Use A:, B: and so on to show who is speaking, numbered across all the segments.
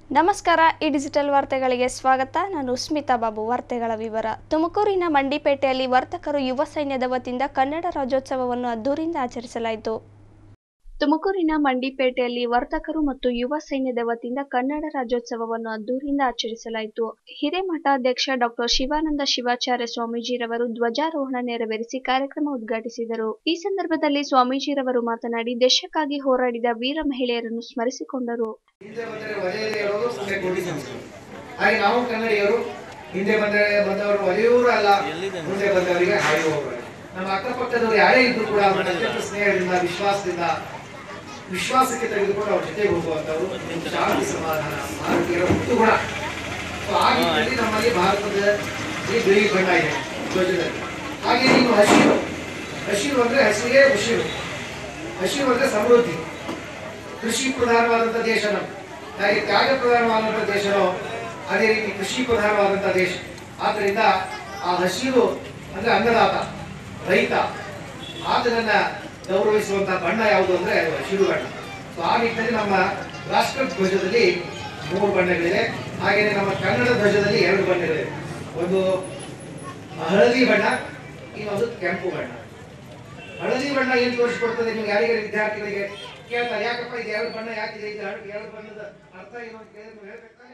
A: ನಮಸ್ಕಾರ ಈ ಡಿಜಿಟಲ್ ವಾರ್ತೆಗಳಿಗೆ ಸ್ವಾಗತ ನಾನು ಸ್ಮಿತಾ ಬಾಬು ವಾರ್ತೆಗಳ ವಿವರ ತುಮಕೂರಿನ ಮಂಡಿಪೇಟೆಯಲ್ಲಿ ವರ್ತಕರು ಯುವ ಸೈನ್ಯದ ವತಿಯಿಂದ ಕನ್ನಡ ರಾಜ್ಯೋತ್ಸವವನ್ನು ಅದ್ದೂರಿಯಿಂದ ಆಚರಿಸಲಾಯಿತು ತುಮಕೂರಿನ ಮಂಡಿಪೇಟೆಯಲ್ಲಿ ವರ್ತಕರು ಮತ್ತು ಯುವ ಸೈನ್ಯದ ವತಿಯಿಂದ ಕನ್ನಡ ರಾಜ್ಯೋತ್ಸವವನ್ನು ಅದ್ದೂರಿಯಿಂದ ಆಚರಿಸಲಾಯಿತು ಹಿರೇಮಠಾಧ್ಯಕ್ಷ ಡಾಕ್ಟರ್ ಶಿವಾನಂದ ಶಿವಾಚಾರ್ಯ ಸ್ವಾಮೀಜಿರವರು ಧ್ವಜಾರೋಹಣ ನೆರವೇರಿಸಿ ಕಾರ್ಯಕ್ರಮ ಉದ್ಘಾಟಿಸಿದರು ಈ ಸಂದರ್ಭದಲ್ಲಿ ಸ್ವಾಮೀಜಿರವರು ಮಾತನಾಡಿ ದೇಶಕ್ಕಾಗಿ ಹೋರಾಡಿದ ವೀರ ಮಹಿಳೆಯರನ್ನು ಸ್ಮರಿಸಿಕೊಂಡರು
B: ಹಿಂದೆ ಬಂದರೆ ಒಲೆಯದೇ ಹೇಳೋದು ಮುಂದೆ ಗುಡಿ ಸಂಸ್ಕೃತಿ ಹಾಗೆ ನಾವು ಕನ್ನಡಿಗರು ಹಿಂದೆ ಬಂದರೆ ಬಂದವರು ಒಲೆಯೂರು ಅಲ್ಲ ಮುಂದೆ ಬಂದವರಿಗೆ ಹಾಯುವವರು ನಮ್ಮ ಅಕ್ಕಪಕ್ಕದವರು ಯಾರೇ ಇದ್ರು ಕೂಡ ಅವರ ಅತ್ಯಂತ ಸ್ನೇಹದಿಂದ ವಿಶ್ವಾಸದಿಂದ ವಿಶ್ವಾಸಕ್ಕೆ ತೆಗೆದುಕೊಂಡು ಅವ್ರ ಜೊತೆಗೆ ಹೋಗುವಂತವರು ಶಾಂತಿ ಸಮಾಧಾನ ಭಾರತೀಯರ ಮುತ್ತು ಗುಣ ಸೊ ಆ ನಿಟ್ಟಿನಲ್ಲಿ ನಮ್ಮಲ್ಲಿ ಭಾರತದ ಈ ಬಿಳಿ ಬಣ್ಣ ಇದೆ ಧ್ವಜದಲ್ಲಿ ಹಾಗೆ ನೀನು ಹಸಿರು ಹಸಿರು ಅಂದ್ರೆ ಹಸಿರೇ ಉಸಿರು ಹಸಿರು ಅಂದ್ರೆ ಸಮೃದ್ಧಿ ಕೃಷಿ ಪ್ರಧಾನವಾದಂಥ ದೇಶ ನಮ್ದು ಹಾಗೆ ತ್ಯಾಗ ಪ್ರಧಾನವಾದಂಥ ದೇಶನೋ ಅದೇ ರೀತಿ ಕೃಷಿ ಪ್ರಧಾನವಾದಂಥ ದೇಶ ಆದ್ದರಿಂದ ಆ ಹಸಿರು ಅಂದ್ರೆ ಅನ್ನದಾತ ರೈತ ಆತನನ್ನ ಗೌರವಿಸುವಂತಹ ಬಣ್ಣ ಯಾವುದು ಅಂದ್ರೆ ಅದು ಹಸಿರು ಬಣ್ಣ ಸೊ ಆ ನಿಟ್ಟಿನಲ್ಲಿ ನಮ್ಮ ರಾಷ್ಟ್ರ ಧ್ವಜದಲ್ಲಿ ಮೂರು ಬಣ್ಣಗಳಿವೆ ಹಾಗೆಯೇ ನಮ್ಮ ಕನ್ನಡ ಧ್ವಜದಲ್ಲಿ ಎರಡು ಬಣ್ಣಗಳಿವೆ ಒಂದು ಹಳದಿ ಬಣ್ಣ ಇನ್ನೊಂದು ಕೆಂಪು ಬಣ್ಣ ಹಳದಿ ಬಣ್ಣ ಏನು ತೋರಿಸ್ಕೊಡ್ತದೆ ನೀವು ಯಾರಿಗಾರು ವಿದ್ಯಾರ್ಥಿಗಳಿಗೆ ಕೇಳ್ತಾರೆ ಯಾಕಪ್ಪ ಇದು ಎರಡು ಬಣ್ಣ ಯಾಕಿದೆ ಇದು ಎರಡು ಎರಡು ಬಣ್ಣದ ಅರ್ಥ ಏನು ಅಂತ ಕೇಳಿದ್ರೆ ನೀವು ಹೇಳ್ಬೇಕು ತಾನೇ?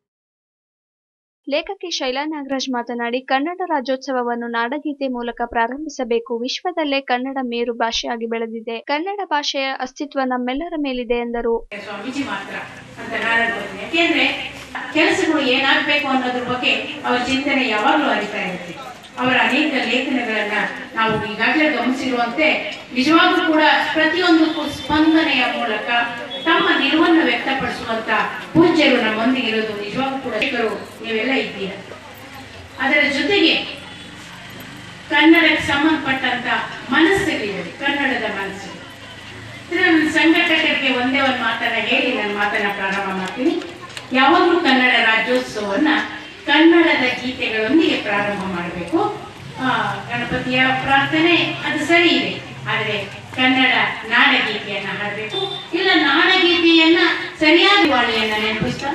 A: ಲೇಖಕಿ ಶೈಲಾ ನಾಗರಾಜ್ ಮಾತನಾಡಿ ಕನ್ನಡ ರಾಜ್ಯೋತ್ಸವವನ್ನು ನಾಡಗೀತೆ ಮೂಲಕ ಪ್ರಾರಂಭಿಸಬೇಕು ವಿಶ್ವದಲ್ಲೇ ಕನ್ನಡ ಮೇರು ಭಾಷೆಯಾಗಿ ಬೆಳೆದಿದೆ ಕನ್ನಡ ಭಾಷೆಯ ಅಸ್ತಿತ್ವ ನಮ್ಮೆಲ್ಲರ ಮೇಲಿದೆ ಎಂದರು
C: ಸ್ವಾಮೀಜಿ ಮಾತ್ರ ಅಂತ ನಾನು ಅನ್ಕೋತೀನಿ ಯಾಕೆಂದ್ರೆ ಕೆಲಸಗಳು ಏನಾಗ್ಬೇಕು ಅನ್ನೋದ್ರ ಬಗ್ಗೆ ಅವರ ಚಿಂತನೆ ಯಾವಾಗಲೂ ಅರಿತಾ ಇರುತ್ತೆ ಅವರ ಅನೇಕ ಲೇಖನಗಳನ್ನ ನಾವು ಈಗಾಗಲೇ ಗಮನಿಸಿರುವಂತೆ ನಿಜವಾಗ್ಲೂ ಕೂಡ ಪ್ರತಿಯೊಂದಕ್ಕೂ ಸ್ಪಂದನೆಯ ಮೂಲಕ ತಮ್ಮ ನಿಲುವನ್ನು ವ್ಯಕ್ತಪಡಿಸುವಂತ ಪೂಜ್ಯರು ನಮ್ಮೊಂದಿಗೆ ಇರೋದು ನಿಜವಾಗ್ಲೂ ಕೂಡ ಲೇಖಕರು ನೀವೆಲ್ಲ ಇದ್ದೀರ ಅದರ ಜೊತೆಗೆ ಕನ್ನಡಕ್ಕೆ ಸಂಬಂಧಪಟ್ಟಂತ ಮನಸ್ಸುಗಳಿವೆ ಕನ್ನಡದ ಮನಸ್ಸು ಇದ್ರೆ ನನ್ನ ಸಂಘಟಕರಿಗೆ ಒಂದೇ ಒಂದು ಮಾತನ್ನ ಹೇಳಿ ನನ್ನ ಮಾತನ್ನ ಪ್ರಾರಂಭ ಮಾಡ್ತೀನಿ ಯಾವಾಗಲೂ ಕನ್ನಡ ರಾಜ್ಯೋತ್ಸವವನ್ನ ಕನ್ನಡದ ಗೀತೆಗಳೊಂದಿಗೆ ಪ್ರಾರಂಭ ಮಾಡಬೇಕು ಗಣಪತಿಯ ಪ್ರಾರ್ಥನೆ ಅದು ಸರಿ ಇದೆ ಆದರೆ ಕನ್ನಡ ನಾಡಗೀತೆಯನ್ನ ಹಾಡಬೇಕು ಇಲ್ಲ ನಾಡಗೀತೆಯನ್ನ ಸರಿಯಾದ ವಾಣಿಯನ್ನ ನೆನಪಿಸ್ತಾ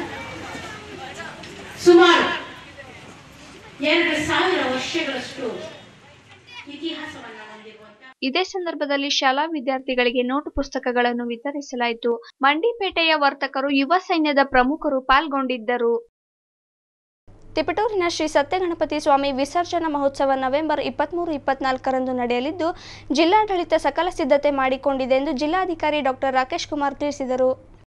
C: ಸುಮಾರು ಎರಡು ಸಾವಿರ ವರ್ಷಗಳಷ್ಟು ಇತಿಹಾಸವನ್ನ ಹೊಂದಿರುವಂತ
A: ಇದೇ ಸಂದರ್ಭದಲ್ಲಿ ಶಾಲಾ ವಿದ್ಯಾರ್ಥಿಗಳಿಗೆ ನೋಟು ಪುಸ್ತಕಗಳನ್ನು ವಿತರಿಸಲಾಯಿತು ಮಂಡಿಪೇಟೆಯ ವರ್ತಕರು ಯುವ ಸೈನ್ಯದ ಪ್ರಮುಖರು ಪಾಲ್ಗೊಂಡಿದ್ದರು ತಿಪಟೂರಿನ ಶ್ರೀ ಸತ್ಯಗಣಪತಿ ಸ್ವಾಮಿ ವಿಸರ್ಜನಾ ಮಹೋತ್ಸವ ನವೆಂಬರ್ ಇಪ್ಪತ್ಮೂರು ಇಪ್ಪತ್ನಾಲ್ಕರಂದು ನಡೆಯಲಿದ್ದು ಜಿಲ್ಲಾಡಳಿತ ಸಕಲ ಸಿದ್ಧತೆ ಮಾಡಿಕೊಂಡಿದೆ ಎಂದು ಜಿಲ್ಲಾಧಿಕಾರಿ ಡಾಕ್ಟರ್ ರಾಕೇಶ್ ಕುಮಾರ್ ತಿಳಿಸಿದರು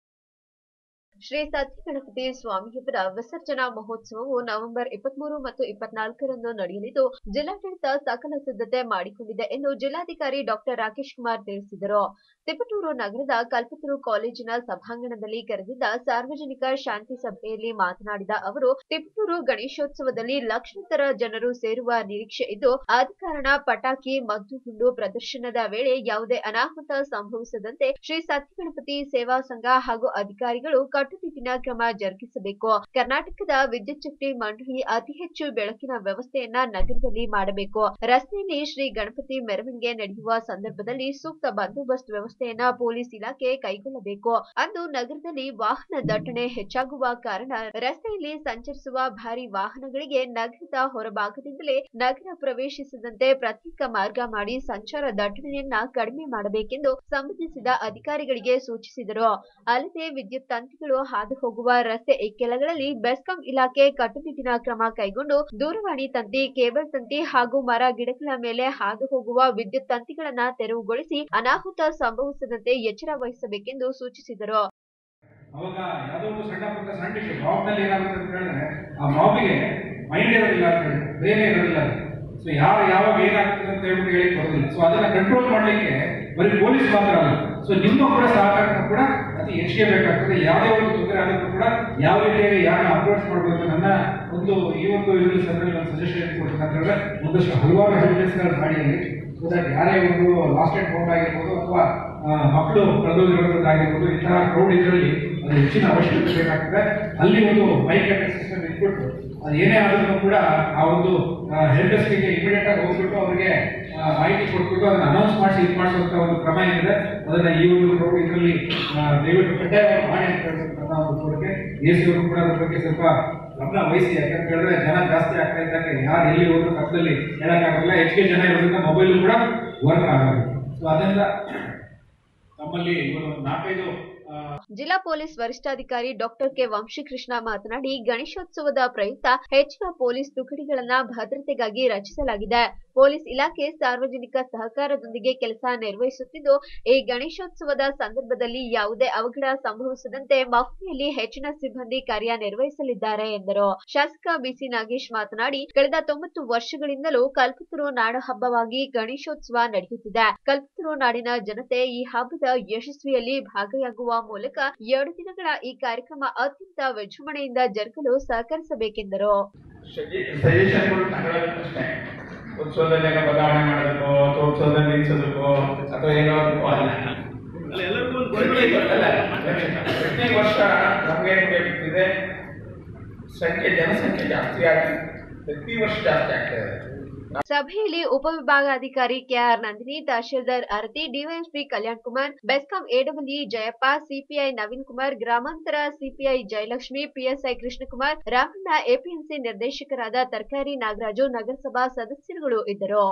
D: ಶ್ರೀ ಸತ್ಯಗಣಪತಿ ಸ್ವಾಮಿಯವರ ವಿಸರ್ಜನಾ ಮಹೋತ್ಸವವು ನವೆಂಬರ್ ಇಪ್ಪತ್ಮೂರು ಮತ್ತು ಇಪ್ಪತ್ನಾಲ್ಕರಂದು ನಡೆಯಲಿದ್ದು ಜಿಲ್ಲಾಡಳಿತ ಸಕಲ ಸಿದ್ಧತೆ ಮಾಡಿಕೊಂಡಿದೆ ಎಂದು ಜಿಲ್ಲಾಧಿಕಾರಿ ಡಾಕ್ಟರ್ ರಾಕೇಶ್ ಕುಮಾರ್ ತಿಳಿಸಿದರು ತಿಪಟೂರು ನಗರದ ಕಲ್ಪತರು ಕಾಲೇಜಿನ ಸಭಾಂಗಣದಲ್ಲಿ ಕರೆದಿದ್ದ ಸಾರ್ವಜನಿಕ ಶಾಂತಿ ಸಭೆಯಲ್ಲಿ ಮಾತನಾಡಿದ ಅವರು ತಿಪಟೂರು ಗಣೇಶೋತ್ಸವದಲ್ಲಿ ಲಕ್ಷಾಂತರ ಜನರು ಸೇರುವ ನಿರೀಕ್ಷೆ ಇದ್ದು ಆದ ಕಾರಣ ಪಟಾಕಿ ಮದ್ದು ಗುಂಡು ಪ್ರದರ್ಶನದ ವೇಳೆ ಯಾವುದೇ ಅನಾಹುತ ಸಂಭವಿಸದಂತೆ ಶ್ರೀ ಸತ್ಯಗಣಪತಿ ಸೇವಾ ಸಂಘ ಹಾಗೂ ಅಧಿಕಾರಿಗಳು ಕಟ್ಟುನಿಟ್ಟಿನ ಕ್ರಮ ಜರುಗಿಸಬೇಕು ಕರ್ನಾಟಕದ ವಿದ್ಯುತ್ ಶಕ್ತಿ ಮಂಡಳಿ ಅತಿ ಹೆಚ್ಚು ಬೆಳಕಿನ ವ್ಯವಸ್ಥೆಯನ್ನ ನಗರದಲ್ಲಿ ಮಾಡಬೇಕು ರಸ್ತೆಯಲ್ಲಿ ಶ್ರೀ ಗಣಪತಿ ಮೆರವಣಿಗೆ ನಡೆಯುವ ಸಂದರ್ಭದಲ್ಲಿ ಸೂಕ್ತ ಬಂದೋಬಸ್ತ್ ವ್ಯವಸ್ಥೆಯನ್ನ ಪೊಲೀಸ್ ಇಲಾಖೆ ಕೈಗೊಳ್ಳಬೇಕು ಅಂದು ನಗರದಲ್ಲಿ ವಾಹನ ದಟ್ಟಣೆ ಹೆಚ್ಚಾಗುವ ಕಾರಣ ರಸ್ತೆಯಲ್ಲಿ ಸಂಚರಿಸುವ ಭಾರಿ ವಾಹನಗಳಿಗೆ ನಗರದ ಹೊರಭಾಗದಿಂದಲೇ ನಗರ ಪ್ರವೇಶಿಸದಂತೆ ಪ್ರತ್ಯೇಕ ಮಾರ್ಗ ಮಾಡಿ ಸಂಚಾರ ದಟ್ಟಣೆಯನ್ನ ಕಡಿಮೆ ಮಾಡಬೇಕೆಂದು ಸಂಬಂಧಿಸಿದ ಅಧಿಕಾರಿಗಳಿಗೆ ಸೂಚಿಸಿದರು ಅಲ್ಲದೆ ವಿದ್ಯುತ್ ತಂತಿಗಳು ಹಾದು ಹೋಗುವ ರಸ್ತೆ ಇಕ್ಕೆಲಗಳಲ್ಲಿ ಬೆಸ್ಕಾಂ ಇಲಾಖೆ ಕಟ್ಟುನಿಟ್ಟಿನ ಕ್ರಮ ಕೈಗೊಂಡು ದೂರವಾಣಿ ತಂತಿ ಕೇಬಲ್ ತಂತಿ ಹಾಗೂ ಮರ ಗಿಡಗಳ ಮೇಲೆ ಹಾದು ಹೋಗುವ ವಿದ್ಯುತ್ ತಂತಿಗಳನ್ನ ತೆರವುಗೊಳಿಸಿ ಅನಾಹುತ ಸಂಭವಿಸದಂತೆ ಎಚ್ಚರ ವಹಿಸಬೇಕೆಂದು ಸೂಚಿಸಿದರು
E: ಅವಾಗ ಯಾವುದೋ ಒಂದು ಸಣ್ಣ ಪುಟ್ಟ ಸಣ್ಣ ವಿಷಯ ಮಾಬ್ನಲ್ಲಿ ಏನಾಗುತ್ತೆ ಅಂತ ಹೇಳಿದ್ರೆ ಆ ಮಾಬಿಗೆ ಮೈಂಡ್ ಇರೋದಿಲ್ಲ ಅಂತ ಹೇಳಿ ಬ್ರೇನೇ ಇರೋದಿಲ್ಲ ಸೊ ಯಾವ ಯಾವಾಗ ಏನಾಗ್ತದೆ ಅಂತ ಹೇಳ್ಬಿಟ್ಟು ಹೇಳಿ ಬರೋದಿಲ್ಲ ಸೊ ಅದನ್ನ ಕಂಟ್ರೋಲ್ ಮಾಡಲಿಕ್ಕೆ ಬರೀ ಪೊಲೀಸ್ ಮಾತ್ರ ಅಲ್ಲ ಸೊ ನಿಮ್ಮ ಕೂಡ ಸಹಕಾರ ಕೂಡ ಅತಿ ಹೆಚ್ಚಿಗೆ ಬೇಕಾಗ್ತದೆ ಯಾವುದೇ ಒಂದು ತೊಂದರೆ ಆದರೂ ಕೂಡ ಯಾವ ರೀತಿಯಾಗಿ ಯಾರನ್ನ ಅಪ್ರೋಚ್ ಮಾಡಬೇಕು ನನ್ನ ಒಂದು ಈ ಒಂದು ಇದ್ರ ಸಂದರ್ಭದಲ್ಲಿ ಒಂದು ಸಜೆಷನ್ ಕೊಡ್ತೀನಿ ಅಂತ ಹೇಳಿದ್ರೆ ಒಂದಷ್ಟು ಹಲವಾರು ಹೆಲ್ಪ್ಲೈನ್ಸ್ಗಳ ಮಾಡಿಯಲ್ಲಿ ಸೊ ದಟ್ ಯಾರೇ ಒಂದು ಲಾಸ್ಟ್ ಅಂಡ್ ಫೌಂಡ್ ಆಗಿರ್ಬೋದು ಅಥವಾ ಆ, ಮಕ್ಕಳು ಕಳೆದೋಗಿರೋದಾಗಿರ್ಬೋದು ಇಂತಹ ಕ್ರೌಡ್ ಇದರಲ್ಲಿ ಅದು ಹೆಚ್ಚಿನ ಅವಶ್ಯಕತೆ ಬೇಕಾಗ್ತದೆ ಅಲ್ಲಿ ಒಂದು ಬೈಕ್ ಸಿಸ್ಟಮ್ ಇಟ್ಕೊಂಡು ಇಟ್ಬಿಟ್ಟು ಅದು ಏನೇ ಆದ್ರೂ ಕೂಡ ಆ ಒಂದು ಹೆಲ್ಪ್ ಡೆಸ್ಕ್ಗೆ ಇಮಿಡಿಯೇಟ್ ಆಗಿ ಹೋಗ್ಬಿಟ್ಟು ಅವರಿಗೆ ಆ, ಮಾಹಿತಿ ಕೊಟ್ಬಿಟ್ಟು ಅದನ್ನ ಅನೌನ್ಸ್ ಮಾಡಿಸಿ ಇದು ಮಾಡಿಸುವಂತ ಒಂದು ಕ್ರಮ ಏನಿದೆ ಅದನ್ನ ಈ ಒಂದು ಪ್ರೋ- ಇದರಲ್ಲಿ ಆ, ದಯವಿಟ್ಟು ಕಡ್ಡಾಯವಾಗಿ ಮಾಡಿ ಅಂತ ಹೇಳ್ತಕ್ಕಂಥ ಒಂದು ಕೋರಿಕೆ ಎ ಸಿ ಅವರು ಕೂಡ ಅದ್ರ ಬಗ್ಗೆ ಸ್ವಲ್ಪ ಗಮನ ವಹಿಸಿ ಯಾಕಂತ ಹೇಳಿದ್ರೆ ಜನ ಜಾಸ್ತಿ ಆಗ್ತಾ ಇದ್ದಾಗ ಯಾರು ಎಲ್ಲಿ ಹೋದ್ರು ಪಕ್ಕದಲ್ಲಿ ಹೇಳಕ್ಕಾಗಲ್ಲ ಹೆಚ್ಚಿಗೆ ಜನ ಇರೋದ್ರಿಂದ ಮೊಬೈಲ್ ಕೂಡ ವರ್ಕ್ ಆಗಲ್ಲ ಸೊ ಅದರಿಂದ ನಮ್ಮಲ್ಲಿ ಇವರು ಒಂದು ನಾಲ್ಕೈದು ಆ,
D: ಜಿಲ್ಲಾ ಪೊಲೀಸ್ ವರಿಷ್ಠಾಧಿಕಾರಿ ಡಾಕ್ಟರ್ ಕೆ ವಂಶೀಕೃಷ್ಣ ಮಾತನಾಡಿ ಗಣೇಶೋತ್ಸವದ ಪ್ರಯುಕ್ತ ಹೆಚ್ಚಿನ ಪೊಲೀಸ್ ತುಕಡಿಗಳನ್ನ ಭದ್ರತೆಗಾಗಿ ರಚಿಸಲಾಗಿದೆ ಪೊಲೀಸ್ ಇಲಾಖೆ ಸಾರ್ವಜನಿಕ ಸಹಕಾರದೊಂದಿಗೆ ಕೆಲಸ ನಿರ್ವಹಿಸುತ್ತಿದ್ದು ಈ ಗಣೇಶೋತ್ಸವದ ಸಂದರ್ಭದಲ್ಲಿ ಯಾವುದೇ ಅವಘಡ ಸಂಭವಿಸದಂತೆ ಮಫ್ತಿಯಲ್ಲಿ ಹೆಚ್ಚಿನ ಸಿಬ್ಬಂದಿ ಕಾರ್ಯನಿರ್ವಹಿಸಲಿದ್ದಾರೆ ಎಂದರು ಶಾಸಕ ಬಿಸಿ ನಾಗೇಶ್ ಮಾತನಾಡಿ ಕಳೆದ ತೊಂಬತ್ತು ವರ್ಷಗಳಿಂದಲೂ ಕಲ್ಪತರು ನಾಡ ಹಬ್ಬವಾಗಿ ಗಣೇಶೋತ್ಸವ ನಡೆಯುತ್ತಿದೆ ಕಲ್ಪತರು ನಾಡಿನ ಜನತೆ ಈ ಹಬ್ಬದ ಯಶಸ್ವಿಯಲ್ಲಿ ಭಾಗಿಯಾಗುವ ಮೂಲಕ ಎರಡು ದಿನಗಳ ಈ ಕಾರ್ಯಕ್ರಮ ಅತ್ಯಂತ ವಿಜೃಂಭಣೆಯಿಂದ ಜರುಗಲು ಸಹಕರಿಸಬೇಕೆಂದರು
F: ಸಜೆಷನ್ಗಳು ತಗೊಳ್ಳೋದಕ್ಕಷ್ಟೇ ಉತ್ಸವದಲ್ಲಿ ಏನೋ ಬದಲಾವಣೆ ಮಾಡೋದಕ್ಕೋ ಅಥವಾ ಉತ್ಸವದಲ್ಲಿ ನಿಲ್ಲಿಸೋದಕ್ಕೋ ಅಥವಾ ಏನೋ ಅದಕ್ಕೋ ಅಲ್ಲ ಅಲ್ಲ, ಪ್ರತಿ ವರ್ಷ ನಮ್ಗೆ ಏನ್ ಬೇಕಿದೆ ಸಂಖ್ಯೆ ಜನಸಂಖ್ಯೆ ಜಾಸ್ತಿ ಆಗಿ ಪ್ರತಿ ವರ್ಷ ಜಾಸ್ತಿ ಆಗ್ತಾ ಇದೆ
D: ಸಭೆಯಲ್ಲಿ ಉಪವಿಭಾಗಾಧಿಕಾರಿ KR Nandini tahsildar Arati DYSP Kalyan Kumar BESCOM AW Jayappa CPI Naveen Kumar ಗ್ರಾಮಾಂತರ CPI Jayalakshmi PSI Krishnakumar Ramanna APMC ನಿರ್ದೇಶಕರಾದ ತರಕಾರಿ ನಾಗರಾಜು ನಗರಸಭಾ ಸದಸ್ಯರುಗಳು ಇದ್ದರು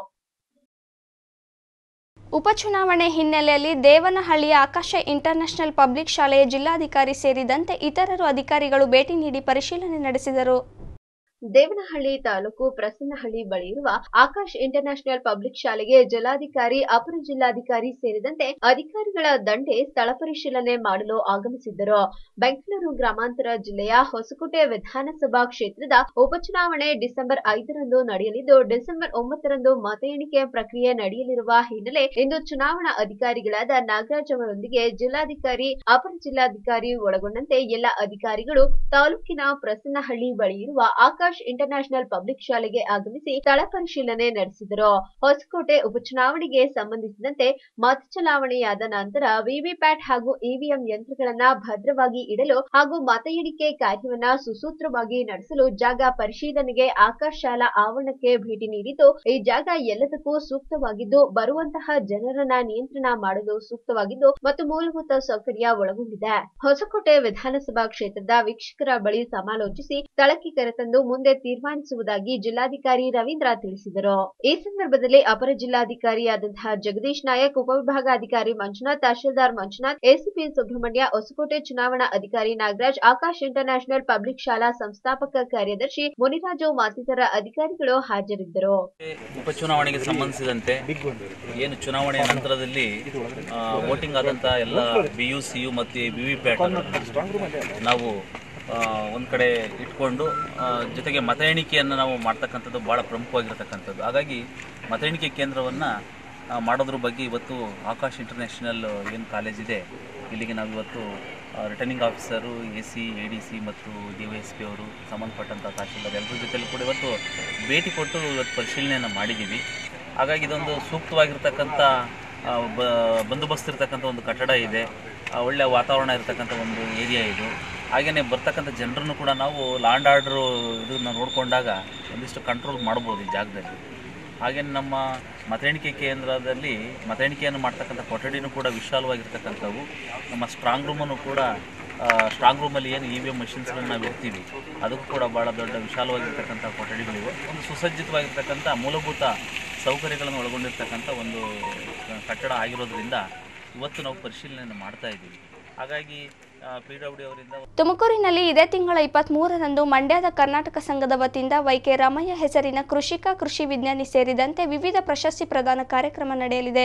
A: ಉಪಚುನಾವಣೆ ಹಿನ್ನೆಲೆಯಲ್ಲಿ ದೇವನಹಳ್ಳಿಯ ಆಕಾಶ ಇಂಟರ್ನ್ಯಾಷನಲ್ ಪಬ್ಲಿಕ್ ಶಾಲೆಯ ಜಿಲ್ಲಾಧಿಕಾರಿ ಸೇರಿದಂತೆ ಇತರರು ಅಧಿಕಾರಿಗಳು ಭೇಟಿ ನೀಡಿ ಪರಿಶೀಲನೆ ನಡೆಸಿದರು
D: ದೇವನಹಳ್ಳಿ ತಾಲೂಕು ಪ್ರಸನ್ನಹಳ್ಳಿ ಬಳಿ ಇರುವ ಆಕಾಶ್ ಇಂಟರ್ನ್ಯಾಷನಲ್ ಪಬ್ಲಿಕ್ ಶಾಲೆಗೆ ಜಿಲ್ಲಾಧಿಕಾರಿ ಅಪರ ಜಿಲ್ಲಾಧಿಕಾರಿ ಸೇರಿದಂತೆ ಅಧಿಕಾರಿಗಳ ದಂಡೆ ಸ್ಥಳ ಪರಿಶೀಲನೆ ಮಾಡಲು ಆಗಮಿಸಿದ್ದರು ಬೆಂಗಳೂರು ಗ್ರಾಮಾಂತರ ಜಿಲ್ಲೆಯ ಹೊಸಕೋಟೆ ವಿಧಾನಸಭಾ ಕ್ಷೇತ್ರದ ಉಪಚುನಾವಣೆ ಡಿಸೆಂಬರ್ ಐದರಂದು ನಡೆಯಲಿದ್ದು ಡಿಸೆಂಬರ್ ಒಂಬತ್ತರಂದು ಮತ ಎಣಿಕೆ ಪ್ರಕ್ರಿಯೆ ನಡೆಯಲಿರುವ ಹಿನ್ನೆಲೆ ಇಂದು ಚುನಾವಣಾ ಅಧಿಕಾರಿಗಳಾದ ನಾಗರಾಜ್ ಅವರೊಂದಿಗೆ ಜಿಲ್ಲಾಧಿಕಾರಿ ಅಪರ ಜಿಲ್ಲಾಧಿಕಾರಿ ಒಳಗೊಂಡಂತೆ ಎಲ್ಲ ಅಧಿಕಾರಿಗಳು ತಾಲೂಕಿನ ಪ್ರಸನ್ನಹಳ್ಳಿ ಬಳಿ ಇರುವ ಆಕಾಶ್ ಇಂಟರ್ನ್ಯಾಷನಲ್ ಪಬ್ಲಿಕ್ ಶಾಲೆಗೆ ಆಗಮಿಸಿ ಸ್ಥಳ ಪರಿಶೀಲನೆ ನಡೆಸಿದರು ಹೊಸಕೋಟೆ ಉಪಚುನಾವಣೆಗೆ ಸಂಬಂಧಿಸಿದಂತೆ ಮತ ಚಲಾವಣೆಯಾದ ನಂತರ ವಿವಿಪ್ಯಾಟ್ ಹಾಗೂ ಇವಿಎಂ ಯಂತ್ರಗಳನ್ನ ಭದ್ರವಾಗಿ ಇಡಲು ಹಾಗೂ ಮತ ಎಣಿಕೆ ಕಾರ್ಯವನ್ನ ಸುಸೂತ್ರವಾಗಿ ನಡೆಸಲು ಜಾಗ ಪರಿಶೀಲನೆಗೆ ಆಕಾಶ್ ಶಾಲಾ ಆವರಣಕ್ಕೆ ಭೇಟಿ ನೀಡಿದ್ದು ಈ ಜಾಗ ಎಲ್ಲದಕ್ಕೂ ಸೂಕ್ತವಾಗಿದ್ದು ಬರುವಂತಹ ಜನರನ್ನ ನಿಯಂತ್ರಣ ಮಾಡಲು ಸೂಕ್ತವಾಗಿದ್ದು ಮತ್ತು ಮೂಲಭೂತ ಸೌಕರ್ಯ ಒಳಗೊಂಡಿದೆ ಹೊಸಕೋಟೆ ವಿಧಾನಸಭಾ ಕ್ಷೇತ್ರದ ವೀಕ್ಷಕರ ಬಳಿ ಸಮಾಲೋಚಿಸಿ ಸ್ಥಳಕ್ಕೆ ಕರೆತಂದು ಮುಂದೆ ತೀರ್ಮಾನಿಸುವುದಾಗಿ ಜಿಲ್ಲಾಧಿಕಾರಿ ರವೀಂದ್ರ ತಿಳಿಸಿದರು ಈ ಸಂದರ್ಭದಲ್ಲಿ ಅಪರ ಜಿಲ್ಲಾಧಿಕಾರಿಯಾದಂತಹ ಜಗದೀಶ್ ನಾಯಕ್ ಉಪವಿಭಾಗಾಧಿಕಾರಿ ಮಂಜುನಾಥ್ ತಹಶೀಲ್ದಾರ್ ಮಂಜುನಾಥ್ ಎಸಿಪಿ ಸುಬ್ರಹ್ಮಣ್ಯ ಹೊಸಕೋಟೆ ಚುನಾವಣಾ ಅಧಿಕಾರಿ ನಾಗರಾಜ್ ಆಕಾಶ್ ಇಂಟರ್ನ್ಯಾಷನಲ್ ಪಬ್ಲಿಕ್ ಶಾಲಾ ಸಂಸ್ಥಾಪಕ ಕಾರ್ಯದರ್ಶಿ ಮುನಿರಾಜು ಮತ್ತಿತರ ಅಧಿಕಾರಿಗಳು ಹಾಜರಿದ್ದರು
G: ಉಪಚುನಾವಣೆಗೆ ಸಂಬಂಧಿಸಿದಂತೆ ಏನು ಚುನಾವಣೆಯ ನಂತರದಲ್ಲಿ ವೋಟಿಂಗ್ ಆದಂಥ ಎಲ್ಲ ಬಿ ಯು ಸಿ ಯು ಮತ್ತು ವಿ ವಿ ಪ್ಯಾಟ್ ನಾವು ಆ, ಒಂದ್ ಕಡೆ ಇಟ್ಕೊಂಡು ಆ, ಜೊತೆಗೆ ಮತ ಎಣಿಕೆಯನ್ನು ನಾವು ಮಾಡ್ತಕ್ಕಂಥದ್ದು ಭಾಳ ಪ್ರಮುಖವಾಗಿರ್ತಕ್ಕಂಥದ್ದು ಹಾಗಾಗಿ ಮತ ಎಣಿಕೆ ಕೇಂದ್ರವನ್ನು ಮಾಡೋದ್ರ ಬಗ್ಗೆ ಇವತ್ತು ಆಕಾಶ್ ಇಂಟರ್ನ್ಯಾಷನಲ್ ಏನು ಕಾಲೇಜ್ ಇದೆ ಇಲ್ಲಿಗೆ ನಾವು ಇವತ್ತು returning officer A C A D C ಮತ್ತು ಡಿ ವೈ ಎಸ್ ಪಿ ಅವರು ಸಂಬಂಧಪಟ್ಟಂಥ ತಹಶೀಲ್ದಾರ್ ಎಲ್ಲರ ಜೊತೆಲೂ ಕೂಡ ಇವತ್ತು ಭೇಟಿ ಕೊಟ್ಟು ಇವತ್ತು ಪರಿಶೀಲನೆಯನ್ನು ಮಾಡಿದ್ದೀವಿ ಹಾಗಾಗಿ ಇದೊಂದು ಸೂಕ್ತವಾಗಿರ್ತಕ್ಕಂಥ ಆ, ಬ ಬಂದೋಬಸ್ತ್ ಇರ್ತಕ್ಕಂಥ ಒಂದು ಕಟ್ಟಡ ಇದೆ ಆ, ಒಳ್ಳೆಯ ವಾತಾವರಣ ಇರತಕ್ಕಂಥ ಒಂದು ಏರಿಯಾ ಇದು ಹಾಗೆಯೇ ಬರ್ತಕ್ಕಂಥ ಜನರನ್ನು ಕೂಡ ನಾವು ಲಾಂಡ್ ಆರ್ಡ್ರು ಇದನ್ನ ನೋಡಿಕೊಂಡಾಗ ಒಂದಿಷ್ಟು ಕಂಟ್ರೋಲ್ ಮಾಡ್ಬೋದು ಈ ಜಾಗದಲ್ಲಿ ಹಾಗೆಯೇ ನಮ್ಮ ಮತ ಎಣಿಕೆ ಕೇಂದ್ರದಲ್ಲಿ ಮತ ಎಣಿಕೆಯನ್ನು ಮಾಡ್ತಕ್ಕಂಥ ಕೊಠಡಿನೂ ಕೂಡ ವಿಶಾಲವಾಗಿರ್ತಕ್ಕಂಥವು ನಮ್ಮ ಸ್ಟ್ರಾಂಗ್ ರೂಮನ್ನು ಕೂಡ ಸ್ಟ್ರಾಂಗ್ ರೂಮಲ್ಲಿ ಏನು ಇ ವಿ ಎಮ್ ಮಷಿನ್ಸ್ಗಳನ್ನ ನಾವು ಇರ್ತೀವಿ ಅದಕ್ಕೂ ಕೂಡ ಭಾಳ ದೊಡ್ಡ ವಿಶಾಲವಾಗಿರ್ತಕ್ಕಂಥ ಕೊಠಡಿಗಳಿವೆ ಒಂದು ಸುಸಜ್ಜಿತವಾಗಿರ್ತಕ್ಕಂಥ ಮೂಲಭೂತ ಸೌಕರ್ಯಗಳನ್ನು ಒಳಗೊಂಡಿರ್ತಕ್ಕಂಥ ಒಂದು ಕಟ್ಟಡ ಆಗಿರೋದ್ರಿಂದ ಇವತ್ತು ನಾವು ಪರಿಶೀಲನೆಯನ್ನು ಮಾಡ್ತಾ ಇದ್ದೀವಿ ಹಾಗಾಗಿ ಪಿ ಡಬ್ಲ್ಯೂ ಡಿ ಅವರಿಂದ
A: ತುಮಕೂರಿನಲ್ಲಿ ಇದೇ ತಿಂಗಳ ಇಪ್ಪತ್ಮೂರರಂದು ಮಂಡ್ಯದ ಕರ್ನಾಟಕ ಸಂಘದ ವತಿಯಿಂದ ವೈಕೆ ರಾಮಯ್ಯ ಹೆಸರಿನ ಕೃಷಿಕ ಕೃಷಿ ವಿಜ್ಞಾನಿ ಸೇರಿದಂತೆ ವಿವಿಧ ಪ್ರಶಸ್ತಿ ಪ್ರದಾನ ಕಾರ್ಯಕ್ರಮ ನಡೆಯಲಿದೆ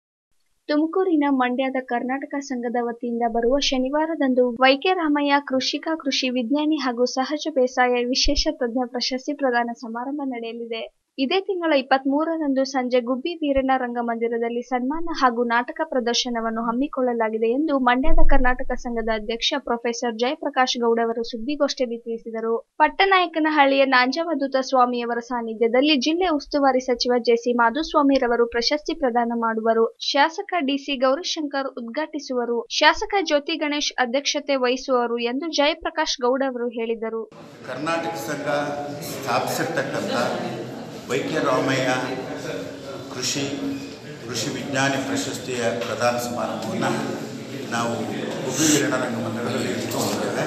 A: ತುಮಕೂರಿನ ಮಂಡ್ಯದ ಕರ್ನಾಟಕ ಸಂಘದ ವತಿಯಿಂದ ಬರುವ ಶನಿವಾರದಂದು ವೈಕೆ ರಾಮಯ್ಯ ಕೃಷಿಕ ಕೃಷಿ ವಿಜ್ಞಾನಿ ಹಾಗೂ ಸಹಜ ಬೇಸಾಯ ವಿಶೇಷ ತಜ್ಞ ಪ್ರಶಸ್ತಿ ಪ್ರದಾನ ಸಮಾರಂಭ ನಡೆಯಲಿದೆ ಇದೇ ತಿಂಗಳ ಇಪ್ಪತ್ತ್ ಮೂರರಂದು ಸಂಜೆ ಗುಬ್ಬಿ ವೀರಣ್ಣ ರಂಗಮಂದಿರದಲ್ಲಿ ಸನ್ಮಾನ ಹಾಗೂ ನಾಟಕ ಪ್ರದರ್ಶನವನ್ನು ಹಮ್ಮಿಕೊಳ್ಳಲಾಗಿದೆ ಎಂದು ಮಂಡ್ಯದ ಕರ್ನಾಟಕ ಸಂಘದ ಅಧ್ಯಕ್ಷ ಪ್ರೊಫೆಸರ್ ಜಯಪ್ರಕಾಶ್ ಗೌಡ ಅವರು ಸುದ್ದಿಗೋಷ್ಠಿಯಲ್ಲಿ ತಿಳಿಸಿದರು ಪಟ್ಟನಾಯಕನಹಳ್ಳಿಯ ನಾಂಜವದೂತ ಸ್ವಾಮಿಯವರ ಸಾನ್ನಿಧ್ಯದಲ್ಲಿ ಜಿಲ್ಲೆ ಉಸ್ತುವಾರಿ ಸಚಿವ ಜೆಸಿ ಮಾಧುಸ್ವಾಮಿರವರು ಪ್ರಶಸ್ತಿ ಪ್ರದಾನ ಮಾಡುವರು ಶಾಸಕ ಡಿಸಿ ಗೌರಿಶಂಕರ್ ಉದ್ಘಾಟಿಸುವರು ಶಾಸಕ ಜ್ಯೋತಿ ಗಣೇಶ್ ಅಧ್ಯಕ್ಷತೆ ವಹಿಸುವರು ಎಂದು ಜಯಪ್ರಕಾಶ್ ಗೌಡ ಅವರು ಹೇಳಿದರು
H: ಕರ್ನಾಟಕ ಸಂಘ ಸ್ಥಾಪಿಸಿರ್ತಕ್ಕಂಥ ವೈದ್ಯ ರಾಮಯ್ಯ ಕೃಷಿ ಕೃಷಿ ವಿಜ್ಞಾನಿ ಪ್ರಶಸ್ತಿಯ ಪ್ರದಾನ ಸಮಾರಂಭವನ್ನು ನಾವು ಗುಬ್ಬಿ ವೀರಣ್ಣ ರಂಗಮಂದಿರದಲ್ಲಿ ಇಟ್ಕೊಂಡಿದ್ದೇವೆ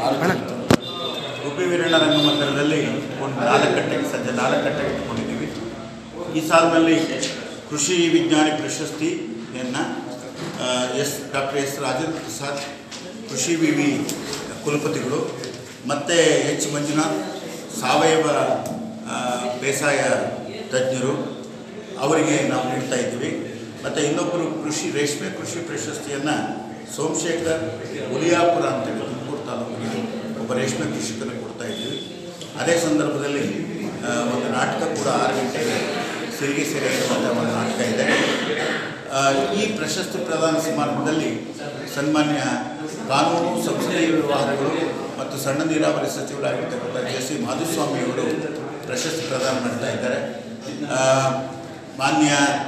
H: ಗುಬ್ಬಿ ವೀರಣ್ಣ ರಂಗಮಂದಿರದಲ್ಲಿ ಒಂದು ನಾಲ್ಕು ಗಂಟೆಗೆ ಸಂಜೆ ನಾಲ್ಕು ಗಂಟೆಗೆ ಇಟ್ಕೊಂಡಿದ್ದೀವಿ ಈ ಸಾಲಿನಲ್ಲಿ ಕೃಷಿ ವಿಜ್ಞಾನಿ ಪ್ರಶಸ್ತಿಯನ್ನು S doctor S Rajendra Prasad ಕೃಷಿ ವಿವಿ ಕುಲಪತಿಗಳು ಮತ್ತು ಎಚ್ ಮಂಜುನಾಥ್ ಸಾವಯವ ಆ, ಬೇಸಾಯ ತಜ್ಞರು ಅವರಿಗೆ ನಾವು ನೀಡ್ತಾ ಇದ್ದೀವಿ ಮತ್ತು ಇನ್ನೊಬ್ಬರು ಕೃಷಿ ರೇಷ್ಮೆ ಕೃಷಿ ಪ್ರಶಸ್ತಿಯನ್ನು ಸೋಮಶೇಖರ್ ಹುಲಿಯಾಪುರ ಅಂತೇಳಿ ತುಮಕೂರು ತಾಲೂಕಿಗೆ ಒಬ್ಬ ರೇಷ್ಮೆ ಕೃಷಿಕರಿಗೆ ಕೊಡ್ತಾ ಇದ್ದೀವಿ ಅದೇ ಸಂದರ್ಭದಲ್ಲಿ ಆ, ಒಂದು ನಾಟಕ ಕೂಡ ಆರು ಗಂಟೆಗೆ ಸಿರಿಗೆ ಸೆರೆ ಇರುವಂಥ ಒಂದು ನಾಟಕ ಇದೆ ಆ, ಈ ಪ್ರಶಸ್ತಿ ಪ್ರದಾನ ಸಮಾರಂಭದಲ್ಲಿ ಸನ್ಮಾನ್ಯ ಕಾನೂನು ಸಂಸದೀಯ ವ್ಯವಹಾರಗಳು ಮತ್ತು ಸಣ್ಣ ನೀರಾವರಿ ಸಚಿವರಾಗಿರ್ತಕ್ಕಂಥ ಜೆ ಸಿ ಮಾಧುಸ್ವಾಮಿಯವರು ಪ್ರಶಸ್ತಿ ಪ್ರದಾನ ಮಾಡ್ತಾ ಇದ್ದಾರೆ ಆ, ಮಾನ್ಯ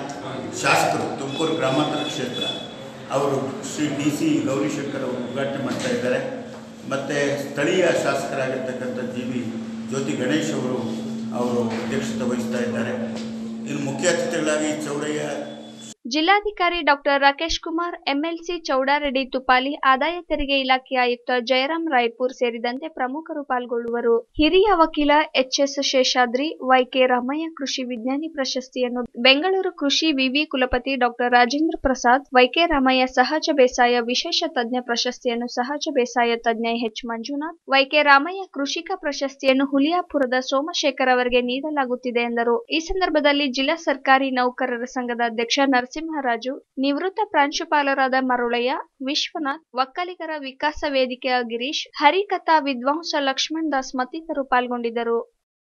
H: ಶಾಸಕರು ತುಮಕೂರು ಗ್ರಾಮಾಂತರ ಕ್ಷೇತ್ರ ಅವರು ಶ್ರೀ ಡಿ ಸಿ ಗೌರಿಶಂಕರ್ ಅವರು ಉದ್ಘಾಟನೆ ಮಾಡ್ತಾ ಇದ್ದಾರೆ ಮತ್ತು ಸ್ಥಳೀಯ ಶಾಸಕರಾಗಿರ್ತಕ್ಕಂಥ ಜಿ ವಿ ಜ್ಯೋತಿ ಗಣೇಶ್ ಅವರು ಅವರು ಅಧ್ಯಕ್ಷತೆ ವಹಿಸ್ತಾ ಇದ್ದಾರೆ ಇನ್ನು ಮುಖ್ಯ ಅತಿಥಿಗಳಾಗಿ ಚೌಡಯ್ಯ
A: ಜಿಲ್ಲಾಧಿಕಾರಿ ಡಾಕ್ಟರ್ ರಾಕೇಶ್ ಕುಮಾರ್ ಎಂಎಲ್ಸಿ ಚೌಡಾರೆಡ್ಡಿ ತುಪಾಲಿ ಆದಾಯ ತೆರಿಗೆ ಇಲಾಖೆ ಆಯುಕ್ತ ಜಯರಾಮ್ ರಾಯ್ಪುರ್ ಸೇರಿದಂತೆ ಪ್ರಮುಖರು ಪಾಲ್ಗೊಳ್ಳುವರು ಹಿರಿಯ ವಕೀಲ ಎಚ್ಎಸ್ ಶೇಷಾದ್ರಿ ವೈಕೆ ರಾಮಯ್ಯ ಕೃಷಿ ವಿಜ್ಞಾನಿ ಪ್ರಶಸ್ತಿಯನ್ನು ಬೆಂಗಳೂರು ಕೃಷಿ ವಿವಿ ಕುಲಪತಿ ಡಾಕ್ಟರ್ ರಾಜೇಂದ್ರ ಪ್ರಸಾದ್ ವೈಕೆ ರಾಮಯ್ಯ ಸಹಜ ಬೇಸಾಯ ವಿಶೇಷ ತಜ್ಞ ಪ್ರಶಸ್ತಿಯನ್ನು ಸಹಜ ಬೇಸಾಯ ತಜ್ಞ ಎಚ್ ಮಂಜುನಾಥ್ ವೈಕೆ ರಾಮಯ್ಯ ಕೃಷಿಕ ಪ್ರಶಸ್ತಿಯನ್ನು ಹುಲಿಯಾಪುರದ ಸೋಮಶೇಖರ್ ಅವರಿಗೆ ನೀಡಲಾಗುತ್ತಿದೆ ಎಂದರು ಈ ಸಂದರ್ಭದಲ್ಲಿ ಜಿಲ್ಲಾ ಸರ್ಕಾರಿ ನೌಕರರ ಸಂಘದ ಅಧ್ಯಕ್ಷ ನರಸಿಂಹರಾಜು ನಿವೃತ್ತ ಪ್ರಾಂಶುಪಾಲರಾದ ಮರುಳಯ್ಯ ವಿಶ್ವನಾಥ್ ಒಕ್ಕಲಿಗರ ವಿಕಾಸ ವೇದಿಕೆಯ ಗಿರೀಶ್ ಹರಿಕಥಾ ವಿದ್ವಾಂಸ ಲಕ್ಷ್ಮಣ್ ದಾಸ್ ಮತ್ತಿತರರು ಪಾಲ್ಗೊಂಡಿದ್ದರು